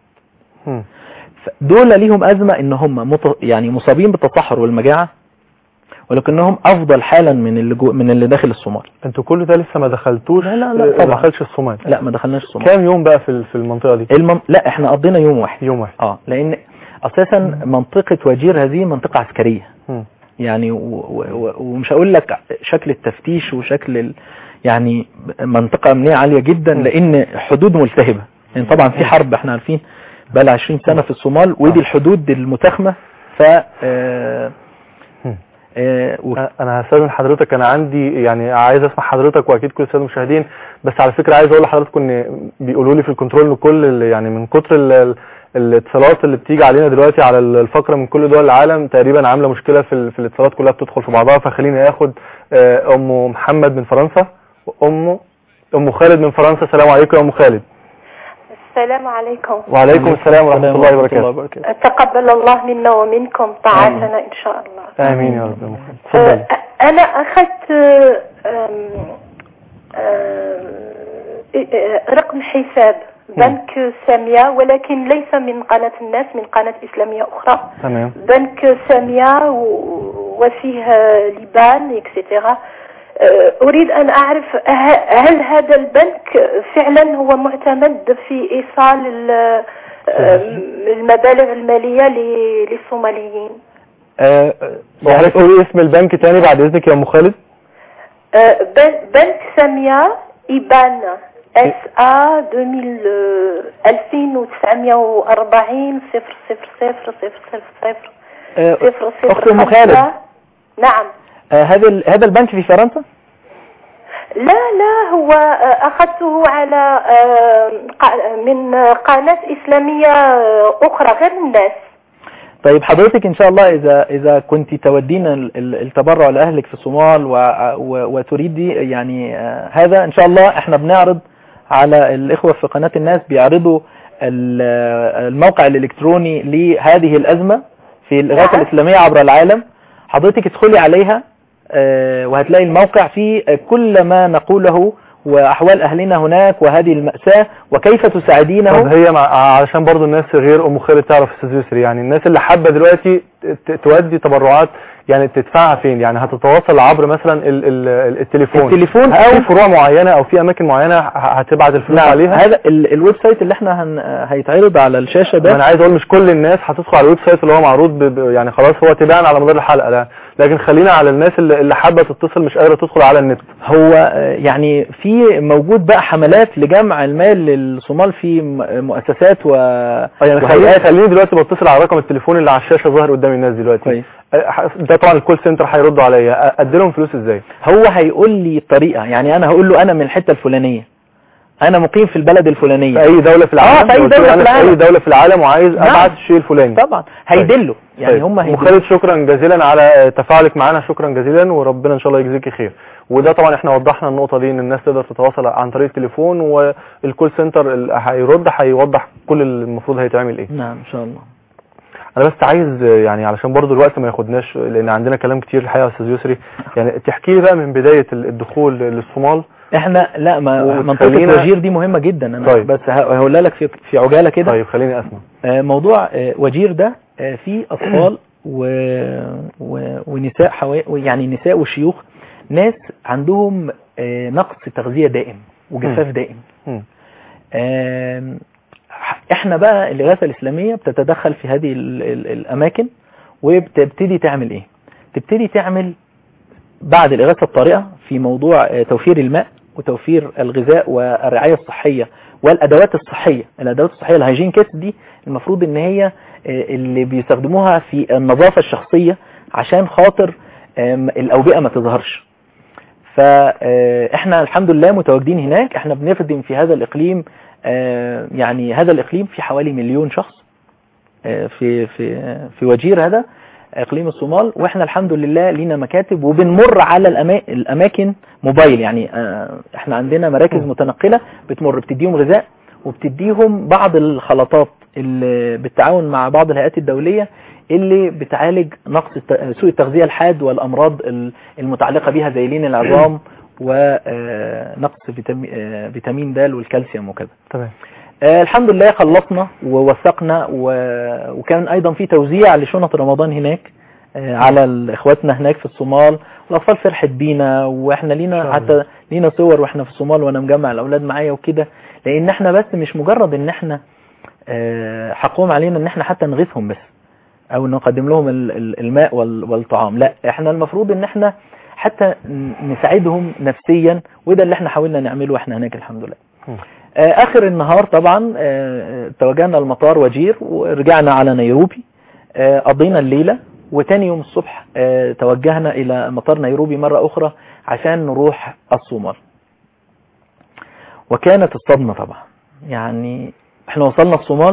مم. دول ليهم أزمة إن هم مت... يعني مصابين بالتصحر والمجاعة ولكنهم أفضل حالا من اللي جو... من اللي داخل الصومال انتوا كل ده لسه ما دخلتوش لا، لا، لا، ما طبعا. دخلش الصومال لا ما دخلناش الصومال كام يوم بقى في في المنطقه دي المم... لا احنا قضينا يوم واحد يوم واحد اه لأن أساسا منطقة وجير هذه منطقة عسكرية مم. يعني و... و... و... ومش هقول لك شكل التفتيش وشكل ال... يعني منطقة أمنية عالية جدا م. لأن حدود ملتهبة يعني طبعا في حرب احنا عارفين بقى لها 20 سنة في الصومال ودي آه. الحدود المتاخمة ف آه، م. آه، و- انا هستاذن حضرتك انا عندي يعني عايز اسمع حضرتك واكيد كل الساده المشاهدين بس على فكره عايز اقول لحضراتكم ان بيقولوا لي في الكنترول ان كل ال- يعني من كتر ال- ال- الاتصالات اللي بتيجي علينا دلوقتي على ال- الفقره من كل دول العالم تقريبا عامله مشكله في ال- في الاتصالات كلها بتدخل في بعضها فخليني اخد آه، ام محمد من فرنسا وام ام خالد من فرنسا السلام عليكم يا ام خالد السلام عليكم وعليكم السلام ورحمه الله وبركاته تقبل الله منا ومنكم طاعتنا إن شاء الله امين يا رب يا ام خالد اتفضلي آه، أنا أخذت آه، آم، آه، آه، رقم حساب بنك سامية ولكن ليس من قناة الناس من قناة إسلامية أخرى تمام بنك سامية و- وفيه لبان اكسترا أريد أن أعرف ه- هل هذا البنك فعلا هو معتمد في إيصال ال- آم، المبالغ المالية ل- للصوماليين آه، وحضرتك قولي اسم البنك تاني بعد اذنك يا ام خالد آه، بن- بنك سامية إيبان اس ا 2940 صفر صفر صفر صفر صفر صفر آه، صفر صفر أخت أم خمسة. خالد. نعم آه، هذا ال- هذا البنك في فرنسا لا لا هو آه، أخذته على آه، قا- من قناة إسلامية آه، أخرى غير الناس طيب حضرتك ان شاء الله اذا اذا كنت تودين ال- ال- التبرع لاهلك في الصومال و- و- وتريدي يعني آه، هذا ان شاء الله احنا بنعرض على الاخوه في قناه الناس بيعرضوا ال- آه، الموقع الالكتروني لهذه الازمه في الاغاثه نعم. الاسلاميه عبر العالم حضرتك ادخلي عليها آه، وهتلاقي الموقع فيه كل ما نقوله واحوال اهلنا هناك وهذه الماساه وكيف طب تساعدينه هي مع... علشان برضو الناس غير ام خالد تعرف استاذ يسري يعني الناس اللي حابه دلوقتي ت- تودي تبرعات يعني تدفعها فين يعني هتتواصل عبر مثلا ال... ال... التليفون التليفون او او في فروع معينه او في اماكن معينه ه- هتبعت الفلوس نعم عليها هذا ال- الويب سايت اللي احنا هن... هيتعرض على الشاشة ما انا ده عايز اقول مش كل الناس هتدخل على الويب سايت اللي هو معروض ب... ب... يعني خلاص هو تباعا على مدار الحلقه لا لكن خلينا على الناس اللي, اللي حابه تتصل مش قادره تدخل على النت هو آه، يعني في موجود بقى حملات لجمع المال للصومال في م- مؤسسات و يعني خليني وهيئات خليني دلوقتي بتصل على رقم التليفون اللي على الشاشه ظاهر قدام الناس دلوقتي كويس أه، ده طبعا الكول سنتر هيردوا عليا ادي لهم فلوس ازاي هو هيقول لي الطريقة يعني انا هقول له انا من الحتة الفلانية انا مقيم في البلد في الفلانية اي دوله في العالم آه، في أي قلت له دولة أنا في العالم. اي دوله في العالم وعايز نعم. ابعت الشيء الفلاني طبعا هيدله يعني طيب. هم أم هيدلوا خالد شكرا جزيلا على تفاعلك معنا شكرا جزيلا وربنا ان شاء الله يجزيك خير وده طبعا احنا وضحنا النقطه دي ان الناس تقدر تتواصل عن طريق التليفون والكول سنتر اللي هيرد هيوضح كل اللي المفروض هيتعمل ايه نعم ان شاء الله انا بس عايز يعني علشان برضو الوقت ما ياخدناش لان عندنا كلام كتير الحقيقه يا استاذ يسري يعني تحكي لي بقى من بدايه الدخول للصومال احنا لا ما منطقة وتخلينا- وجير دي مهمة جدا انا طيب. بس ه- هقولها لك في في عجالة كده طيب خليني اسمع آه، موضوع آه، وجير ده آه، فيه أطفال و... و... ونساء حوا... يعني نساء وشيوخ ناس عندهم آه، نقص تغذية دائم وجفاف دائم مم. آم، احنا بقى الإغاثة الإسلامية بتتدخل في هذه ال... ال... الأماكن وبتبتدي تعمل إيه تبتدي تعمل بعد الإغاثة الطارئة في موضوع آه، توفير الماء وتوفير الغذاء والرعاية الصحية والأدوات الصحية الأدوات الصحية الهيجين كيت دي المفروض إن هي آه، اللي بيستخدموها في النظافة الشخصية عشان خاطر آم، الأوبئة ما تظهرش فاحنا الحمد لله متواجدين هناك احنا بنخدم في هذا الإقليم آه، يعني هذا الإقليم في حوالي مليون شخص آه، في في في وجير هذا اقليم الصومال واحنا الحمد لله لينا مكاتب وبنمر على الأما- الاماكن موبايل يعني آه، احنا عندنا مراكز متنقلة بتمر بتديهم غذاء وبتديهم بعض الخلطات اللي بالتعاون مع بعض الهيئات الدولية اللي بتعالج نقص الت- سوء التغذية الحاد والامراض ال- المتعلقة بها زي لين العظام ونقص فيتامين آه، فيتامين د والكالسيوم وكذا تمام آه، الحمد لله خلصنا ووثقنا و- وكان ايضا في توزيع لشنط رمضان هناك آه، على ال- اخواتنا هناك في الصومال الاطفال فرحت بينا واحنا لينا شاء حتى لينا صور واحنا في الصومال وانا مجمع الاولاد معايا وكده لان احنا بس مش مجرد ان احنا آه، حقهم علينا ان احنا حتى نغيثهم بس او نقدم لهم ال- ال- الماء وال- والطعام لا احنا المفروض ان احنا حتى ن- نساعدهم نفسيا وده اللي احنا حاولنا نعمله واحنا هناك الحمد لله مم. آه، اخر النهار طبعا آه، توجهنا المطار وجير ورجعنا على نيروبي آه، قضينا الليلة وتاني يوم الصبح آه، توجهنا الى مطار نيروبي مرة اخرى عشان نروح الصومال وكانت الصدمة طبعا يعني احنا وصلنا الصومال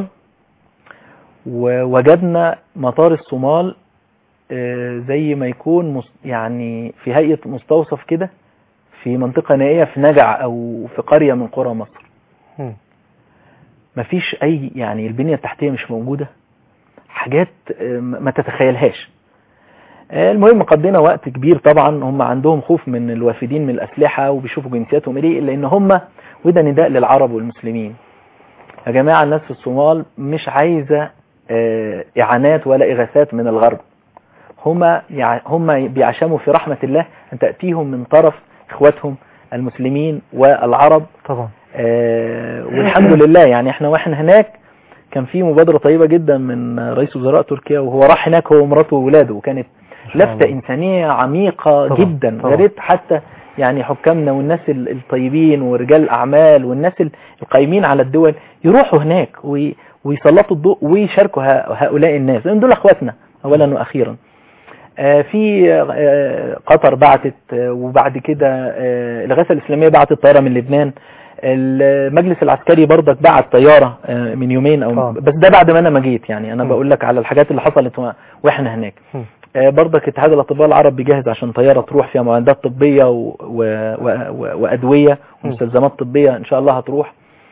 ووجدنا مطار الصومال آه، زي ما يكون مس- يعني في هيئة مستوصف كده في منطقة نائية في نجع او في قرية من قرى مصر مم. مفيش اي يعني البنية التحتية مش موجودة حاجات آه، ما تتخيلهاش آه، المهم قضينا وقت كبير طبعا هم عندهم خوف من الوافدين من الأسلحة وبيشوفوا جنسياتهم ايه لأن هم وده نداء للعرب والمسلمين يا جماعة الناس في الصومال مش عايزة آه، إعانات ولا إغاثات من الغرب هم يع- هم بيعشموا في رحمة الله أن تأتيهم من طرف إخواتهم المسلمين والعرب طبعا آه، والحمد لله يعني احنا واحنا هناك كان في مبادرة طيبة جدا من رئيس وزراء تركيا وهو راح هناك هو ومراته وولاده وكانت ما شاء لفتة الله. إنسانية عميقة طبعا، جدا طبعا. يا ريت حتى يعني حكامنا والناس ال- الطيبين ورجال الأعمال والناس ال- القايمين على الدول يروحوا هناك وي- ويسلطوا الضوء ويشاركوا ه- هؤلاء الناس لأن دول أخواتنا أولا وأخيرا آه، في آه، قطر بعتت آه، وبعد كده آه، الإغاثة الإسلامية بعتت طيارة من لبنان المجلس العسكري برضك بعت طيارة آه، من يومين أو آه. بس ده بعد ما أنا ما جيت يعني أنا م. بقول لك على الحاجات اللي حصلت و- وإحنا هناك م. آه، برضك اتحاد الأطباء العرب بيجهز عشان طيارة تروح فيها معدات طبية و... و... و... و... وأدوية م. ومستلزمات طبية إن شاء الله هتروح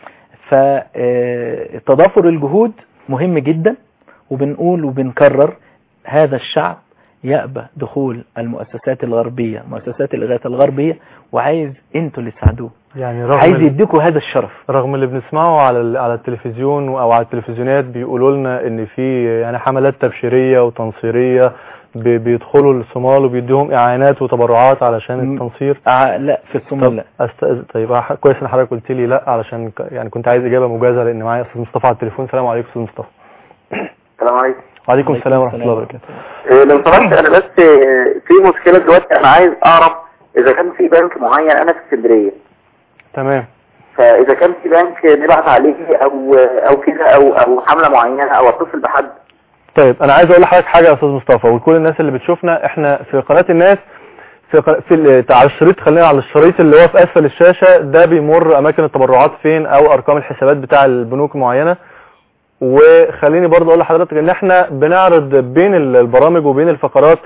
فتضافر الجهود مهم جدا وبنقول وبنكرر هذا الشعب يأبى دخول المؤسسات الغربية مؤسسات الإغاثة الغربية وعايز انتوا اللي تساعدوه يعني رغم عايز ال- يديكوا هذا الشرف رغم اللي بنسمعه على ال- على التلفزيون او على التلفزيونات بيقولوا لنا ان في يعني حملات تبشيريه وتنصيريه بي- بيدخلوا الصومال وبيديهم اعانات وتبرعات علشان م. التنصير ع- لا في الصومال طب لا أستأذ... طيب ح- كويس ان حضرتك قلت لي لا علشان ك... يعني كنت عايز اجابه مجازه لان معايا استاذ مصطفى على التليفون السلام عليكم استاذ مصطفى السلام عليكم وعليكم السلام ورحمه الله وبركاته إيه، لو سمحت انا بس إيه، في مشكلة دلوقتي انا عايز اعرف اذا كان في بنك معين انا في اسكندرية تمام فاذا كان في بنك نبعت عليه او او كده او او حملة معينة او اتصل بحد طيب انا عايز اقول لحضرتك حاجه يا استاذ مصطفى وكل الناس اللي بتشوفنا احنا في قناه الناس في ق- في ال- على الشريط خلينا على الشريط اللي هو في اسفل الشاشه ده بيمر اماكن التبرعات فين او ارقام الحسابات بتاع البنوك معينه وخليني برضه اقول لحضرتك ان احنا بنعرض بين ال- البرامج وبين الفقرات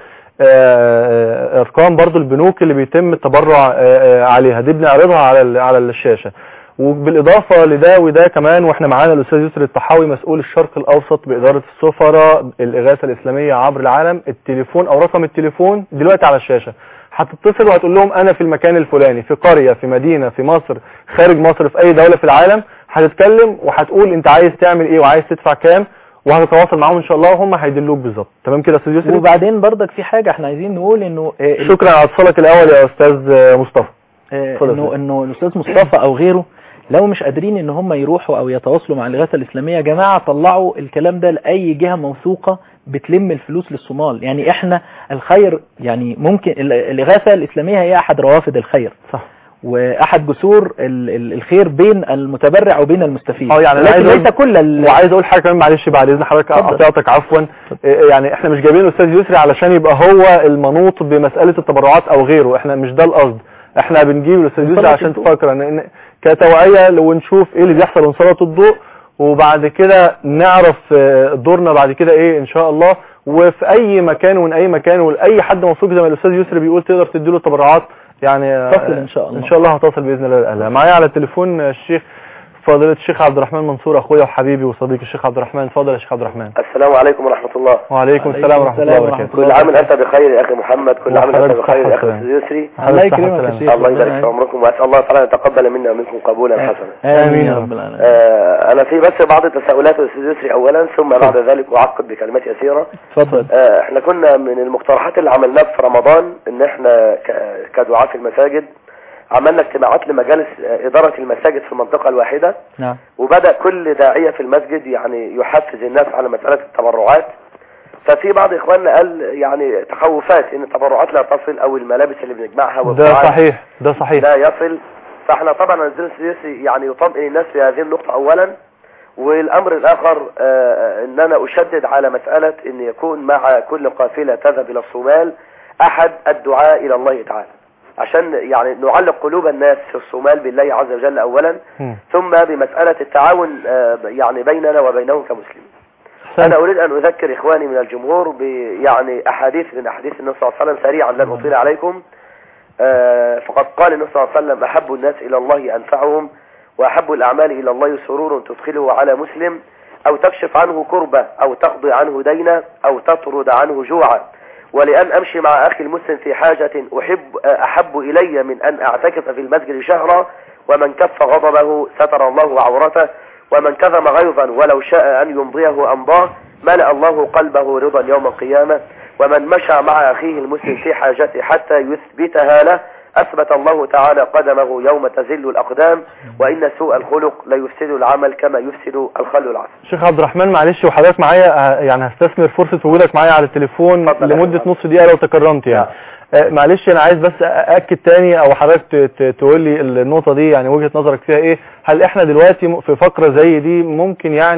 آه، ارقام برضه البنوك اللي بيتم التبرع آه، آه، عليها دي بنعرضها على ال- على الشاشه وبالاضافه لده وده كمان واحنا معانا الاستاذ يسر الطحاوي مسؤول الشرق الاوسط باداره السفراء الاغاثه الاسلاميه عبر العالم التليفون او رقم التليفون دلوقتي على الشاشه هتتصل وهتقول لهم انا في المكان الفلاني في قريه في مدينه في مصر خارج مصر في اي دوله في العالم هتتكلم وهتقول انت عايز تعمل ايه وعايز تدفع كام وهتتواصل معاهم ان شاء الله وهم هيدلوك بالظبط تمام كده يا استاذ يسر وبعدين برضك في حاجة احنا عايزين نقول انه آه، ال- شكرا على اتصالك الاول يا استاذ آه، مصطفى آه، اتفضل انه يا انه الاستاذ مصطفى او غيره لو مش قادرين ان هم يروحوا او يتواصلوا مع الاغاثه الاسلاميه يا جماعه طلعوا الكلام ده لاي جهه موثوقه بتلم الفلوس للصومال يعني احنا الخير يعني ممكن ال- الاغاثه الاسلاميه هي احد روافد الخير صح واحد جسور ال- ال- الخير بين المتبرع وبين المستفيد اه يعني أنا لكن عايز ليس أقول- كل ال- وعايز اقول حاجه كمان معلش بعد اذن حضرتك اتفضل. قطعتك عفوا إيه يعني احنا مش جايبين الاستاذ يسري علشان يبقى هو المنوط بمساله التبرعات او غيره احنا مش ده القصد احنا بنجيب الاستاذ يسري نسلط عشان الضوء. تفكر ان إن كتوعيه ونشوف ايه اللي بيحصل ونسلط الضوء وبعد كده نعرف آه، دورنا بعد كده ايه ان شاء الله وفي اي مكان ومن اي مكان ولاي حد موثوق زي ما الاستاذ يسري بيقول تقدر تديله التبرعات يعني آه، تصل إن شاء الله. ان شاء الله هتصل باذن الله الاهل معايا على التليفون الشيخ فضيلة الشيخ عبد الرحمن منصور اخويا وحبيبي وصديقي الشيخ عبد الرحمن اتفضل يا شيخ عبد الرحمن السلام عليكم ورحمة الله وعليكم السلام ورحمة الله وبركاته كل عام وانت بخير يا اخي محمد كل عام وانت وحضرتك بخير يا اخي صحة استاذ يسري الله حضرتك يكرمك صحة يا سلامة. شيخ الله يبارك في عمركم واسال الله تعالى ان يتقبل منا ومنكم قبولا حسنا امين يا آمين. رب العالمين آه انا في بس بعض التساؤلات استاذ يسري اولا ثم بعد ذلك اعقب بكلمات يسيره اتفضل آه احنا كنا من المقترحات اللي عملناها في رمضان ان احنا ك- كدعاة في المساجد عملنا اجتماعات لمجالس آه، اداره المساجد في المنطقه الواحده نعم وبدأ كل داعية في المسجد يعني يحفز الناس على مسألة التبرعات ففي بعض إخواننا قال يعني تخوفات إن التبرعات لا تصل أو الملابس اللي بنجمعها ده والقاعات صحيح ده صحيح لا يصل فاحنا طبعا نزلنا السياسي يعني يطمئن الناس في هذه النقطة أولا والأمر الآخر آه، إن أنا أشدد على مسألة إن يكون مع كل قافلة تذهب إلى الصومال أحد الدعاء إلى الله تعالى عشان يعني نعلق قلوب الناس في الصومال بالله عز وجل أولا مم. ثم بمسألة التعاون آه، يعني بيننا وبينهم كمسلمين أنا أريد أن أذكر إخواني من الجمهور بيعني أحاديث من أحاديث النبي صلى الله عليه وسلم سريعا لن أطيل عليكم آه، فقد قال النبي صلى الله عليه وسلم أحب الناس إلى الله أنفعهم وأحب الأعمال إلى الله سرور تدخله على مسلم أو تكشف عنه كربة أو تقضي عنه دينا أو تطرد عنه جوعا ولأن أمشي مع أخي المسلم في حاجة أحب أحب إلي من أن أعتكف في المسجد شهرا ومن كف غضبه ستر الله عورته ومن كظم غيظا ولو شاء أن يمضيه أمضاه ملأ الله قلبه رضا يوم القيامة ومن مشى مع أخيه المسلم في حاجته حتى يثبتها له أثبت الله تعالى قدمه يوم تزل الأقدام وإن سوء الخلق لا يفسد العمل كما يفسد الخل العسل شيخ عبد الرحمن معلش وحضرتك معايا آه، يعني هستثمر فرصة وجودك معايا على التليفون اتفضل يا لمدة فندم. نص دقيقة لو تكرمت يعني آه، معلش انا عايز بس ااكد تاني او حضرتك ت- ت- تقول لي النقطة دي يعني وجهة نظرك فيها ايه هل احنا دلوقتي م- في فقرة زي دي ممكن يعني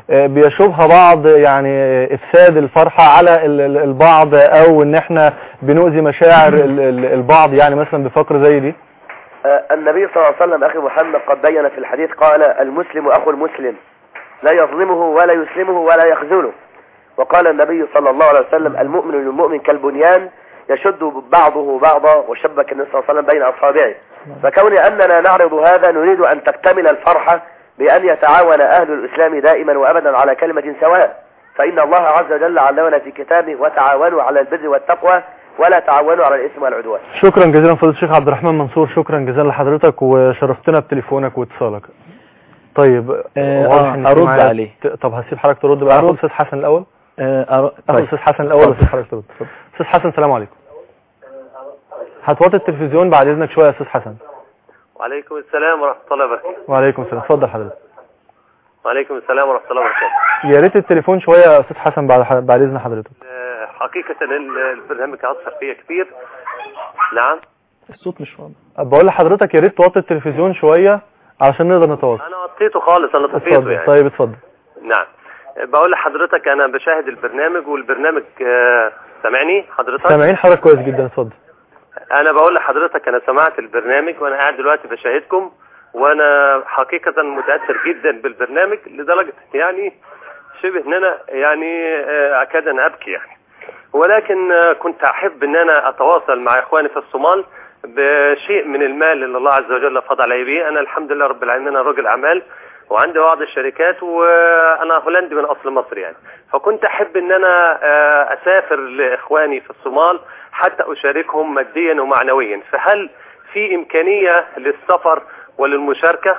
آه، بيشوبها بعض يعني آه، افساد الفرحة على ال- ال- البعض او ان احنا بنؤذي مشاعر ال- ال- البعض يعني مثلا بفقر زي دي آه، النبي صلى الله عليه وسلم أخي محمد قد بين في الحديث قال المسلم أخو المسلم لا يظلمه ولا يسلمه ولا يخذله وقال النبي صلى الله عليه وسلم المؤمن للمؤمن كالبنيان يشد بعضه بعضا وشبك النبي صلى الله عليه وسلم بين أصابعه فكون أننا نعرض هذا نريد أن تكتمل الفرحة بأن يتعاون أهل الإسلام دائما وأبدا على كلمة سواء فإن الله عز وجل علمنا في كتابه وتعاونوا على البر والتقوى ولا تعاونوا على الإثم والعدوان شكرا جزيلا فضيله الشيخ عبد الرحمن منصور شكرا جزيلا لحضرتك وشرفتنا بتليفونك واتصالك طيب آه، واضح آه، إن في أرد معايا- عليه. ت- طب هسيب حضرتك ترد بقى أرد. اخد استاذ حسن الاول آه، أر- اخد طيب. استاذ حسن الاول واسيب حضرتك ترد اتفضل. استاذ حسن السلام عليكم هتوطي التلفزيون بعد اذنك شويه يا استاذ حسن وعليكم السلام ورحمة الله وبركاته وعليكم السلام اتفضل حضرتك وعليكم السلام ورحمة الله وبركاته يا ريت التليفون شويه يا استاذ حسن بعد ح- بعد اذن حضرتك آه، حقيقة ال- البرنامج أثر فيا كتير نعم الصوت مش واضح بقول لحضرتك يا ريت توطي التلفزيون شويه علشان نقدر نتواصل أنا وطيته خالص أنا طفيته اتفضل يعني طيب اتفضل نعم بقول لحضرتك أنا بشاهد البرنامج والبرنامج آه، سامعني حضرتك سامعين حضرتك كويس جدا اتفضل أنا بقول لحضرتك أنا سمعت البرنامج وأنا قاعد دلوقتي بشاهدكم وأنا حقيقة متأثر جدا بالبرنامج لدرجة يعني شبه إن أنا يعني آه، أكاد أن أبكي يعني ولكن آه، كنت أحب إن أنا أتواصل مع إخواني في الصومال بشيء من المال اللي الله عز وجل فضل علي به أنا الحمد لله رب العالمين أنا راجل أعمال وعندي بعض الشركات وأنا هولندي من أصل مصري يعني فكنت أحب إن أنا آه، أسافر لإخواني في الصومال حتى أشاركهم ماديا ومعنويا فهل في إمكانية للسفر وللمشاركة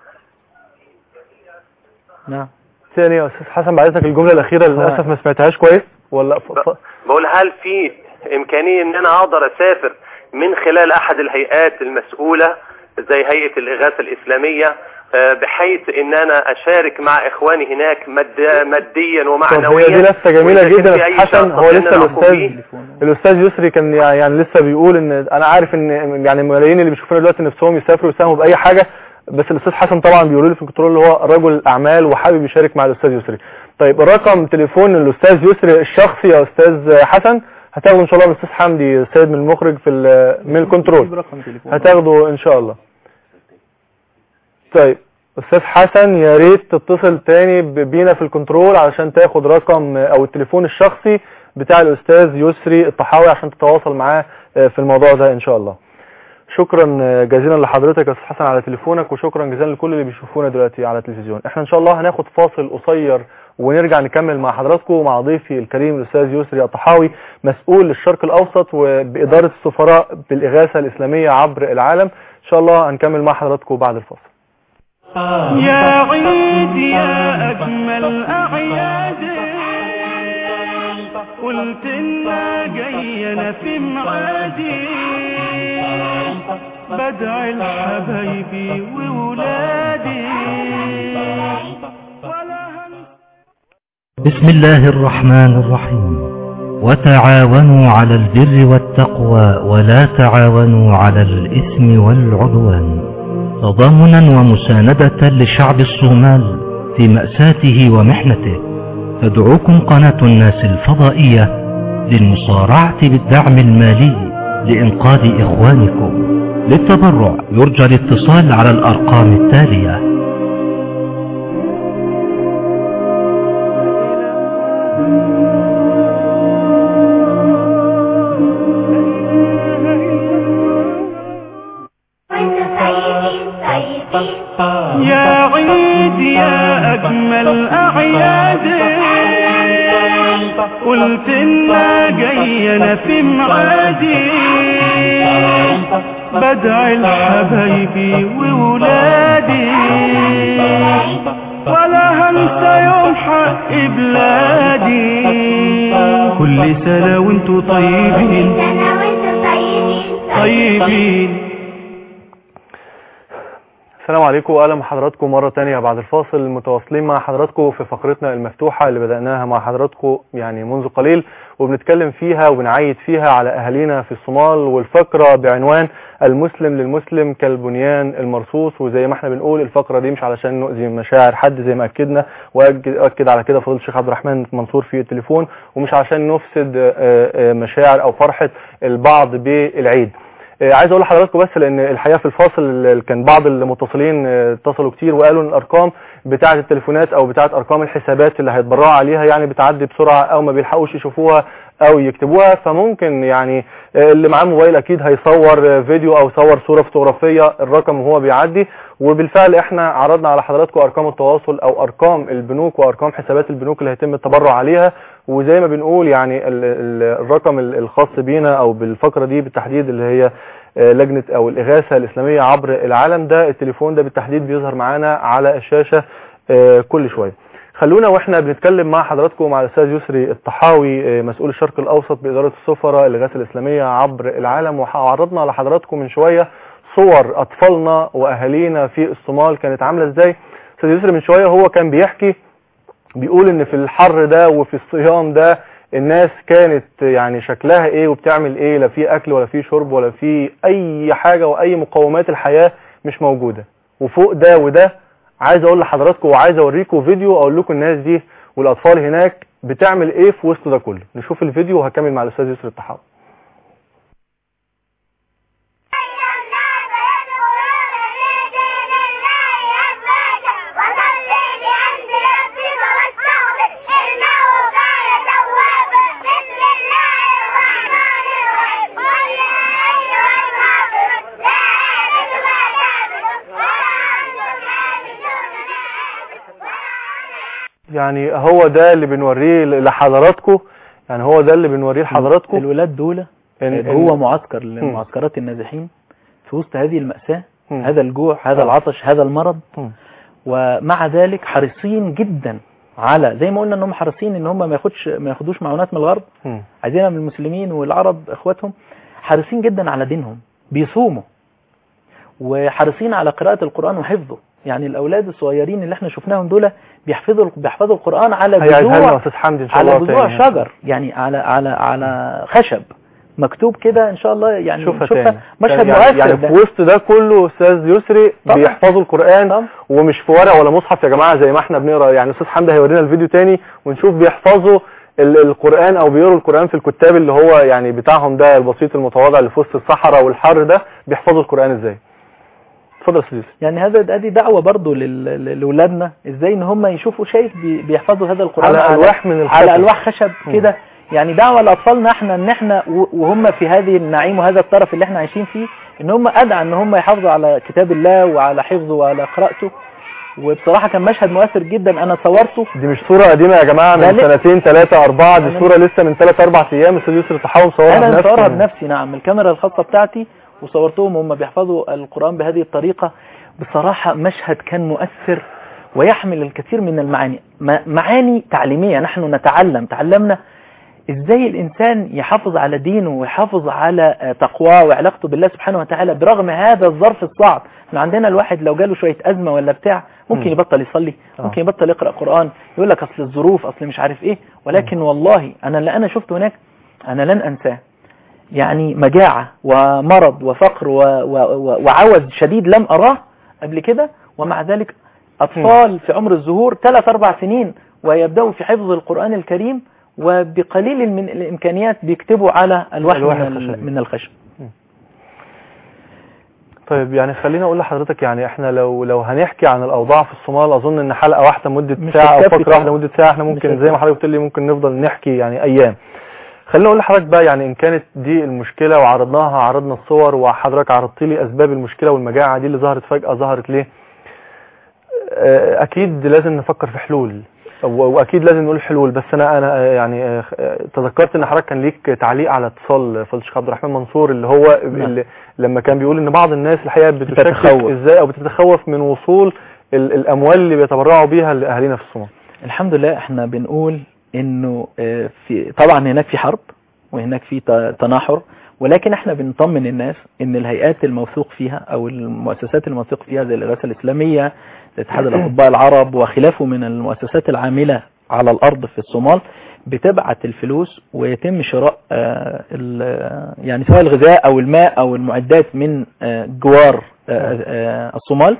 نعم ثاني يا استاذ حسن بعد اذنك الجمله الاخيره للاسف ما سمعتهاش كويس ولا ف... ف... بقول هل في إمكانية إن أنا أقدر أسافر من خلال أحد الهيئات المسؤولة زي هيئة الإغاثة الإسلامية آه، بحيث إن أنا أشارك مع إخواني هناك مد... ماديا طب ومعنويا هي دي لفته جميله وإذا كان جدا في يا أي أستاذ حسن شخص هو إن لسه أنا أقوم الاستاذ بيه. الاستاذ يسري كان يع- يعني لسه بيقول ان انا عارف ان يعني الملايين اللي بيشوفونا دلوقتي نفسهم يسافروا يساهموا باي حاجه بس الاستاذ حسن طبعا بيقول لي في الكنترول اللي هو رجل اعمال وحابب يشارك مع الاستاذ يسري طيب رقم تليفون الاستاذ يسري الشخصي يا استاذ حسن هتاخده ان شاء الله من الاستاذ حمدي السيد من المخرج في ال- من الكنترول رقم تليفون هتاخده ان شاء الله طيب استاذ حسن يا ريت تتصل تاني ب- بينا في الكنترول علشان تاخد رقم او التليفون الشخصي بتاع الاستاذ يسري الطحاوي عشان تتواصل معاه آه، في الموضوع ده ان شاء الله شكرا آه، جزيلا لحضرتك يا استاذ حسن على تليفونك وشكرا جزيلا لكل اللي بيشوفونا دلوقتي على التلفزيون احنا ان شاء الله هناخد فاصل قصير ونرجع نكمل مع حضراتكم ومع ضيفي الكريم الاستاذ يسري الطحاوي مسؤول للشرق الاوسط وباداره السفراء بالاغاثه الاسلاميه عبر العالم ان شاء الله هنكمل مع حضراتكم بعد الفاصل يا عيد يا أجمل أعياد قلت إنا جاينا في معادي بدعي لحبايبي وولادي ولا هنسى بسم الله الرحمن الرحيم وتعاونوا على البر والتقوى ولا تعاونوا على الإثم والعدوان تضامنا ومساندة لشعب الصومال في مأساته ومحنته تدعوكم قناة الناس الفضائية للمصارعة بالدعم المالي لإنقاذ إخوانكم للتبرع يرجى الاتصال على الأرقام التالية يا عيد يا أجمل أعياد قلت إنا جاينا في معادي بدعي لحبايبي وولادي ولا هنسى يوم حق بلادي كل سنة وانتوا طيبين السلام عليكم واهلا بحضراتكم مره تانية بعد الفاصل متواصلين مع حضراتكم في فقرتنا المفتوحه اللي بداناها مع حضراتكم يعني منذ قليل وبنتكلم فيها وبنعيد فيها على اهالينا في الصومال والفقره بعنوان المسلم للمسلم كالبنيان المرصوص وزي ما احنا بنقول الفقره دي مش علشان نؤذي مشاعر حد زي ما اكدنا واكد على كده فضيله الشيخ عبد الرحمن منصور في التليفون ومش عشان نفسد آه، آه، مشاعر او فرحه البعض بالعيد آه، عايز اقول لحضراتكم بس لان الحقيقه في الفاصل ال- كان بعض المتصلين آه، اتصلوا كتير وقالوا ان الارقام بتاعه التليفونات او بتاعه ارقام الحسابات اللي هيتبرعوا عليها يعني بتعدي بسرعه او ما بيلحقوش يشوفوها او يكتبوها فممكن يعني آه، اللي معاه موبايل اكيد هيصور آه، فيديو او صور صوره فوتوغرافيه الرقم وهو بيعدي وبالفعل احنا عرضنا على حضراتكم ارقام التواصل او ارقام البنوك وارقام حسابات البنوك اللي هيتم التبرع عليها وزي ما بنقول يعني ال- ال- الرقم ال- الخاص بينا او بالفقره دي بالتحديد اللي هي آه، لجنه او الاغاثه الاسلاميه عبر العالم ده التليفون ده بالتحديد بيظهر معانا على الشاشه آه، كل شويه خلونا واحنا بنتكلم مع حضراتكم مع الاستاذ يسري الطحاوي آه، مسؤول الشرق الاوسط باداره السفراء الاغاثه الاسلاميه عبر العالم وعرضنا لحضراتكم من شويه صور اطفالنا واهالينا في الصومال كانت عامله ازاي استاذ يسري من شويه هو كان بيحكي بيقول ان في الحر ده وفي الصيام ده الناس كانت يعني شكلها ايه وبتعمل ايه لا في اكل ولا في شرب ولا في اي حاجة واي مقومات الحياة مش موجودة وفوق ده وده عايز اقول لحضراتكم وعايز اوريكم فيديو اقول لكم الناس دي والاطفال هناك بتعمل ايه في وسط ده كله نشوف الفيديو وهكمل مع الاستاذ يسر الطحاوي يعني هو ده اللي بنوريه لحضراتكم يعني هو ده اللي بنوريه لحضراتكم الولاد دول إن- جوه إن- معسكر مم. لمعسكرات النازحين في وسط هذه المأساة مم. هذا الجوع هذا آه. العطش هذا المرض مم. ومع ذلك حريصين جدا على زي ما قلنا انهم حريصين ان هم ما ياخدش ما ياخدوش معونات من الغرب مم. عايزينها من المسلمين والعرب اخواتهم حريصين جدا على دينهم بيصوموا وحريصين على قراءة القرآن وحفظه يعني الأولاد الصغيرين اللي احنا شفناهم دول بيحفظوا بيحفظوا القرآن على هيعيدها لنا يا جذوع استاذ حمدي ان شاء على الله جذوع تاني. شجر يعني على على على خشب مكتوب كده ان شاء الله يعني شوفها نشوفها تاني مشهد يعني, مؤثر يعني ده. في وسط ده كله استاذ يسري طبعا. بيحفظوا القرآن طبعا. ومش في ورق ولا مصحف يا جماعة زي ما احنا بنقرا يعني استاذ حمدي هيورينا الفيديو تاني ونشوف بيحفظوا ال- القرآن او بيقروا القرآن في الكتاب اللي هو يعني بتاعهم ده البسيط المتواضع اللي في وسط الصحراء والحر ده بيحفظوا القرآن ازاي اتفضل يا استاذ يوسف يعني هذا ادي دعوه برضو لل- لل- لاولادنا ازاي ان هم يشوفوا شايف بي- بيحفظوا هذا القران على ألواح من الخشب. على الواح خشب مم. كده يعني دعوه لاطفالنا احنا ان احنا و- وهم في هذه النعيم وهذا الطرف اللي احنا عايشين فيه ان هم ادعى ان هم يحافظوا على كتاب الله وعلى حفظه وعلى قراءته وبصراحه كان مشهد مؤثر جدا انا صورته دي مش صورة قديمة يا جماعة لا، من لسه. سنتين ثلاثة أربعة دي أنا- صورة لسه من ثلاث أربع أيام استاذ يسري الطحاوي مصورها انا بنفسه. مصورها بنفسي نعم الكاميرا الخاصه بتاعتي وصورتهم وهم بيحفظوا القران بهذه الطريقه بصراحه مشهد كان مؤثر ويحمل الكثير من المعاني ما- معاني تعليميه نحن نتعلم تعلمنا ازاي الانسان يحافظ على دينه ويحافظ على آه، تقواه وعلاقته بالله سبحانه وتعالى برغم هذا الظرف الصعب احنا عندنا الواحد لو جاله شويه ازمه ولا بتاع ممكن مم. يبطل يصلي آه. ممكن يبطل يقرا قران يقول لك اصل الظروف اصل مش عارف ايه ولكن والله انا اللي انا شفته هناك انا لن انساه يعني مجاعة ومرض وفقر و... و... و... وعوز شديد لم أراه قبل كده ومع ذلك أطفال في عمر الزهور ثلاث أربع سنين ويبدأوا في حفظ القرآن الكريم وبقليل من الإمكانيات بيكتبوا على ألواح ألواح من, الخشب. ال... من الخشب طيب يعني خلينا اقول لحضرتك يعني احنا لو لو هنحكي عن الاوضاع في الصومال اظن ان حلقه واحده مده مش ساعه او هتكفي فقره طبعا. واحده مده ساعه احنا ممكن مش زي ما حضرتك قلت لي ممكن نفضل نحكي يعني ايام خلينا اقول لحضرتك بقى يعني ان كانت دي المشكله وعرضناها عرضنا الصور وحضرتك عرضت لي اسباب المشكله والمجاعه دي اللي ظهرت فجاه ظهرت ليه آه، اكيد لازم نفكر في حلول و- واكيد لازم نقول حلول بس انا انا آه، يعني آه، آه، تذكرت ان حضرتك كان ليك تعليق على اتصال فضل الشيخ عبد الرحمن منصور اللي هو اللي لما كان بيقول ان بعض الناس الحقيقه بتشكك بتتخوف. ازاي او بتتخوف من وصول ال- الاموال اللي بيتبرعوا بيها لاهالينا في الصومال الحمد لله احنا بنقول انه آه، في طبعا هناك في حرب وهناك في ت- تناحر ولكن احنا بنطمن الناس ان الهيئات الموثوق فيها او المؤسسات الموثوق فيها زي الاغاثه الاسلاميه زي اتحاد الاطباء العرب وخلافه من المؤسسات العامله على الارض في الصومال بتبعت الفلوس ويتم شراء آه، ال- يعني سواء الغذاء او الماء او المعدات من آه، جوار آه، آه، الصومال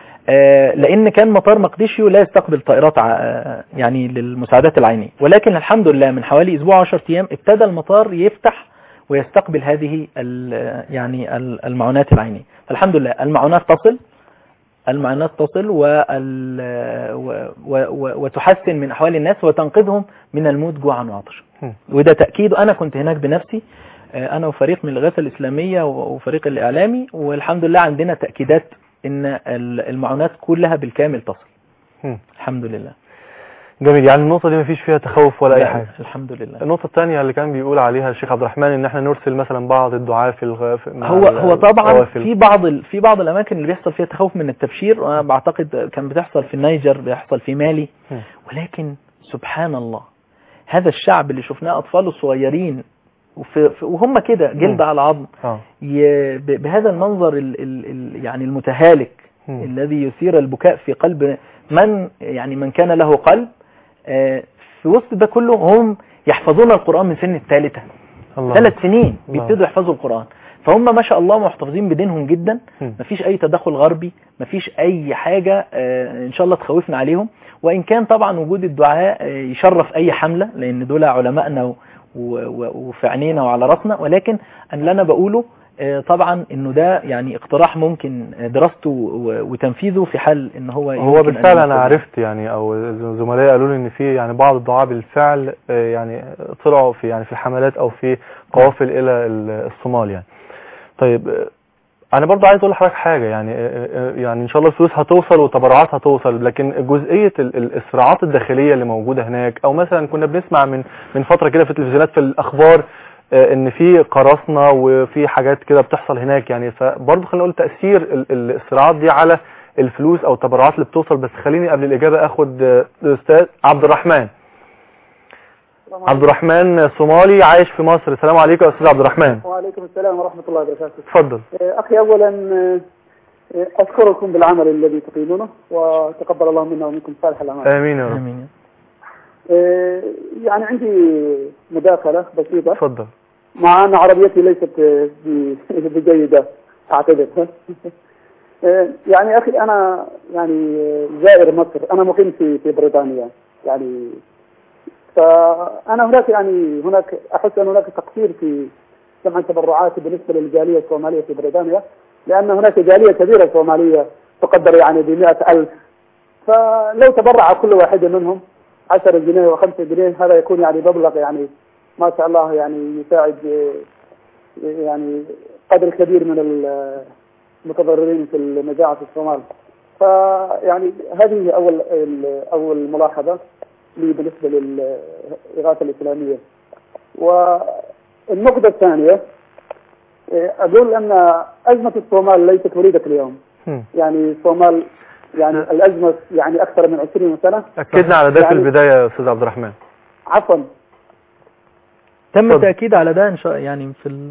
آه، لان كان مطار مقديشيو لا يستقبل طائرات ع- آه، يعني للمساعدات العينيه ولكن الحمد لله من حوالي اسبوع 10 ايام ابتدى المطار يفتح ويستقبل هذه ال- يعني ال- المعونات العينيه فالحمد لله المعونات تصل المعونات تصل وال و و و وتحسن من احوال الناس وتنقذهم من الموت جوعا وعطشا وده تاكيد انا كنت هناك بنفسي آه، انا وفريق من الإغاثة الإسلامية وفريق الإعلامي والحمد لله عندنا تأكيدات إن ال- المعونات كلها بالكامل تصل مم. الحمد لله جميل يعني النقطة دي مفيش فيها تخوف ولا أي لا، حاجة الحمد لله النقطة الثانية اللي كان بيقول عليها الشيخ عبد الرحمن إن احنا نرسل مثلا بعض الدعاة في الغاف مع هو ال- هو طبعا القوافل. في بعض ال- في بعض الاماكن اللي بيحصل فيها تخوف من التبشير وانا بعتقد كان بتحصل في النيجر بيحصل في مالي مم. ولكن سبحان الله هذا الشعب اللي شفناه اطفاله الصغيرين وفي في- وهم كده جلد مم. على عظم اه ي- ب- بهذا المنظر ال ال ال يعني المتهالك مم. الذي يثير البكاء في قلب من يعني من كان له قلب آه، في وسط ده كله هم يحفظون القرآن من سن الثالثة الله ثلاث سنين الله. بيبتدوا يحفظوا القرآن فهم ما شاء الله محتفظين بدينهم جدا مم. مفيش اي تدخل غربي مفيش اي حاجة آه، ان شاء الله تخوفنا عليهم وان كان طبعا وجود الدعاء آه، يشرف اي حملة لان دول علمائنا و- و- وفي عينينا وعلى راسنا ولكن ان اللي انا بقوله آه، طبعا انه ده يعني اقتراح ممكن دراسته و- وتنفيذه في حال ان هو هو يمكن أن بالفعل انا ينفذ. عرفت يعني او ز- زملائي قالوا لي ان في يعني بعض الدعاة بالفعل آه، يعني طلعوا في يعني في حملات او في قوافل الى ال- الصومال يعني طيب آه، انا برضو عايز اقول لحضرتك حاجه يعني آه، آه، يعني ان شاء الله الفلوس هتوصل وتبرعات هتوصل لكن جزئيه ال- ال- الصراعات الداخليه اللي موجوده هناك او مثلا كنا بنسمع من من فتره كده في التلفزيونات في الاخبار آه، ان في قراصنه وفي حاجات كده بتحصل هناك يعني فبرضه خلينا نقول تاثير ال- ال- الصراعات دي على الفلوس او التبرعات اللي بتوصل بس خليني قبل الاجابه اخد آه، الاستاذ عبد الرحمن عبد الرحمن صومالي عايش في مصر السلام عليكم يا استاذ عبد الرحمن وعليكم السلام ورحمة الله وبركاته اتفضل آه، أخي أولا آه، آه، أشكركم بالعمل الذي تقيمونه وتقبل الله منا ومنكم صالح الأعمال امين يا رب آمين. آه، يعني عندي مداخلة بسيطة اتفضل مع أن عربيتي ليست آه، ب- بجيدة أعتذر آه، يعني أخي أنا يعني آه، زائر مصر أنا مقيم في في بريطانيا يعني فأنا هناك يعني هناك أحس أن هناك تقصير في جمع التبرعات بالنسبة للجالية الصومالية في بريطانيا لأن هناك جالية كبيرة صومالية تقدر يعني بمئة ألف فلو تبرع كل واحد منهم 10 جنيه و5 جنيه هذا يكون يعني مبلغ يعني ما شاء الله يعني يساعد آه، يعني قدر كبير من المتضررين في المجاعة في الصومال فيعني هذه أول أول ملاحظة لي بالنسبة للإغاثة الإسلامية والنقطة الثانية آه، أقول أن أزمة الصومال ليست وليدة اليوم هم. يعني الصومال يعني الأزمة يعني أكثر من 20 سنة اكدنا على ده في يعني- البدايه يا استاذ عبد الرحمن عفوا تم اتفضل. التأكيد على ده ان شاء يعني في ال...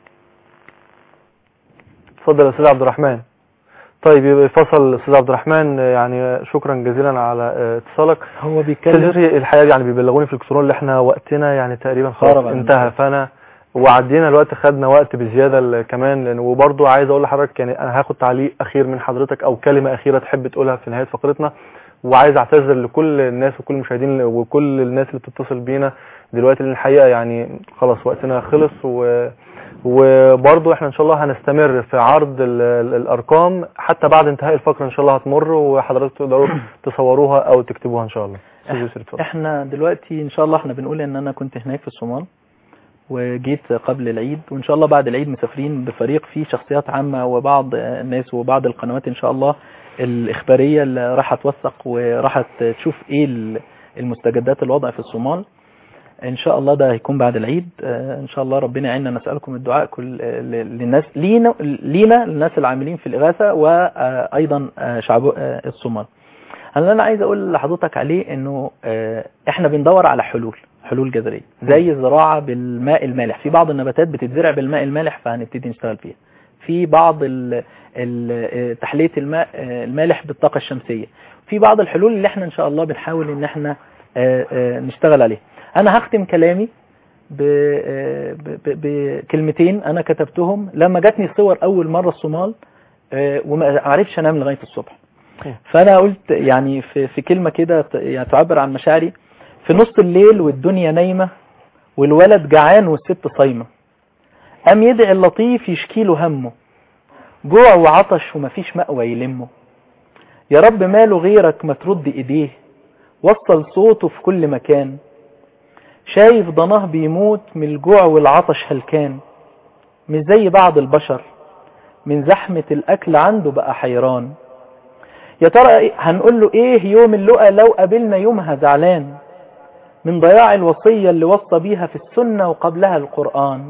اتفضل يا استاذ عبد الرحمن طيب يبقى فصل الاستاذ عبد الرحمن آه، يعني شكرا جزيلا على آه، اتصالك هو استاذ بيتكلم يسري الحقيقه يعني بيبلغوني في الالكترون اللي احنا وقتنا يعني تقريبا خلاص خرب علينا. انتهى فانا وعدينا الوقت خدنا وقت بزياده ال- كمان لان وبرضه عايز اقول لحضرتك يعني انا هاخد تعليق اخير من حضرتك او كلمه اخيره تحب تقولها في نهايه فقرتنا وعايز اعتذر لكل الناس وكل المشاهدين وكل الناس اللي بتتصل بينا دلوقتي لان الحقيقه يعني خلاص وقتنا خلص و وبرضه احنا ان شاء الله هنستمر في عرض ال ال الارقام حتى بعد انتهاء الفقره ان شاء الله هتمر وحضرتك تقدروا تصوروها او تكتبوها ان شاء الله استاذ يسري اتفضل احنا دلوقتي ان شاء الله احنا بنقول ان انا كنت هناك في الصومال وجيت قبل العيد وان شاء الله بعد العيد مسافرين بفريق فيه شخصيات عامة وبعض الناس وبعض القنوات ان شاء الله الاخبارية اللي راح توثق وراح تشوف ايه ال- المستجدات الوضع في الصومال ان شاء الله ده هيكون بعد العيد آه، ان شاء الله ربنا يعيننا نسألكم الدعاء كل آه، ل- للناس لينا لينا للناس العاملين في الإغاثة وايضا آه، شعب آه، الصومال اللي انا عايز اقول لحضرتك عليه انه آه، احنا بندور على حلول حلول جذريه زي الزراعه بالماء المالح في بعض النباتات بتتزرع بالماء المالح فهنبتدي نشتغل فيها في بعض ال ال تحليه الماء آه، المالح بالطاقه الشمسيه في بعض الحلول اللي احنا ان شاء الله بنحاول ان احنا آه، آه، نشتغل عليها انا هختم كلامي ب- آه، ب- ب- بكلمتين انا كتبتهم لما جاتني صور اول مره الصومال آه، وما عرفش انام لغايه الصبح فانا قلت يعني في في كلمه كده ت- يعني تعبر عن مشاعري في نص الليل والدنيا نايمه والولد جعان والست صايمه قام يدعي اللطيف يشكيله همه جوع وعطش ومفيش مأوى يلمه يا رب ماله غيرك ما ترد ايديه وصل صوته في كل مكان شايف ضناه بيموت من الجوع والعطش هلكان مش زي بعض البشر من زحمة الأكل عنده بقى حيران يا ترى إيه- هنقول له ايه يوم اللقا لو قابلنا يومها زعلان من ضياع الوصية اللي وصى بيها في السنة وقبلها القرآن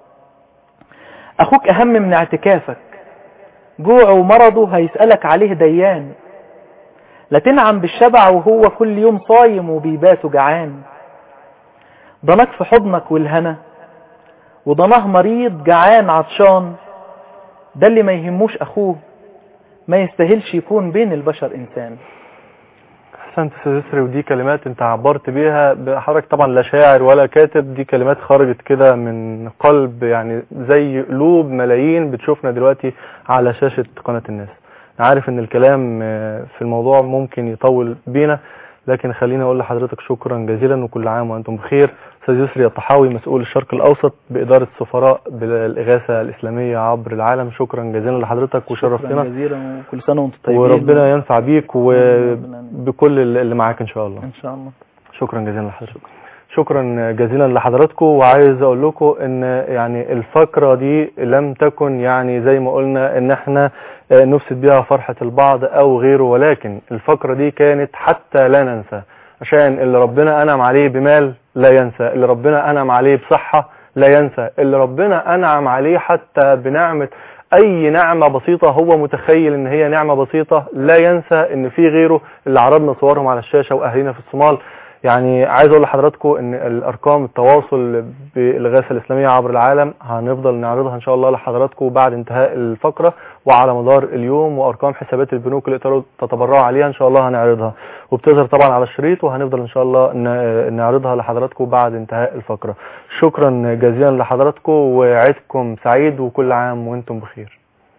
أخوك أهم من اعتكافك جوع ومرضه هيسألك عليه ديان لا تنعم بالشبع وهو كل يوم صايم وبيبات جعان ضناك في حضنك والهنا وضناه مريض جعان عطشان ده اللي ما يهموش أخوه ما يستاهلش يكون بين البشر إنسان احسنت استاذ يسري ودي كلمات انت عبرت بيها حضرتك طبعا لا شاعر ولا كاتب دي كلمات خرجت كده من قلب يعني زي قلوب ملايين بتشوفنا دلوقتي على شاشة قناة الناس أنا عارف ان الكلام آه، في الموضوع ممكن يطول بينا لكن خليني اقول لحضرتك شكرا جزيلا وكل عام وانتم بخير استاذ يسري الطحاوي مسؤول الشرق الاوسط باداره السفراء بالاغاثه الاسلاميه عبر العالم شكرا جزيلا لحضرتك وشرفتنا شكرا جزيلا وكل سنة وانتم طيبين وربنا ينفع بيك وبكل اللي معاك ان شاء الله إن شاء الله شكرا جزيلا لحضرتك شكرا جزيلا لحضراتكم وعايز اقول لكم ان يعني الفقره دي لم تكن يعني زي ما قلنا ان احنا آه، نفسد بيها فرحه البعض او غيره ولكن الفقره دي كانت حتى لا ننسى عشان اللي ربنا انعم عليه بمال لا ينسى اللي ربنا انعم عليه بصحه لا ينسى اللي ربنا انعم عليه حتى بنعمه اي نعمة بسيطة هو متخيل ان هي نعمة بسيطة لا ينسى ان في غيره اللي عرضنا صورهم على الشاشة واهلنا في الصومال يعني عايز اقول لحضراتكم ان الارقام التواصل بالاغاثه الاسلاميه عبر العالم هنفضل نعرضها ان شاء الله لحضراتكم بعد انتهاء الفقره وعلى مدار اليوم وارقام حسابات البنوك اللي تقدروا تتبرعوا عليها ان شاء الله هنعرضها وبتظهر طبعا على الشريط وهنفضل ان شاء الله ن- نعرضها لحضراتكم بعد انتهاء الفقره شكرا جزيلا لحضراتكم وعيدكم سعيد وكل عام وانتم بخير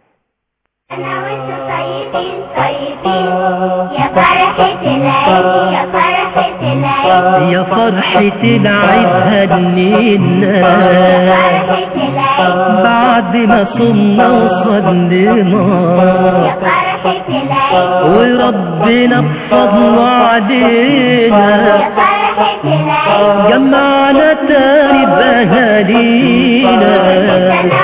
يا فرحة العيد يا فرحة العيد يا فرحة العيد هنينا بعد ما صمنا وصلينا فرحة العيد وربنا بفضله علينا فرحة العيد جمعنا تاني بأهالينا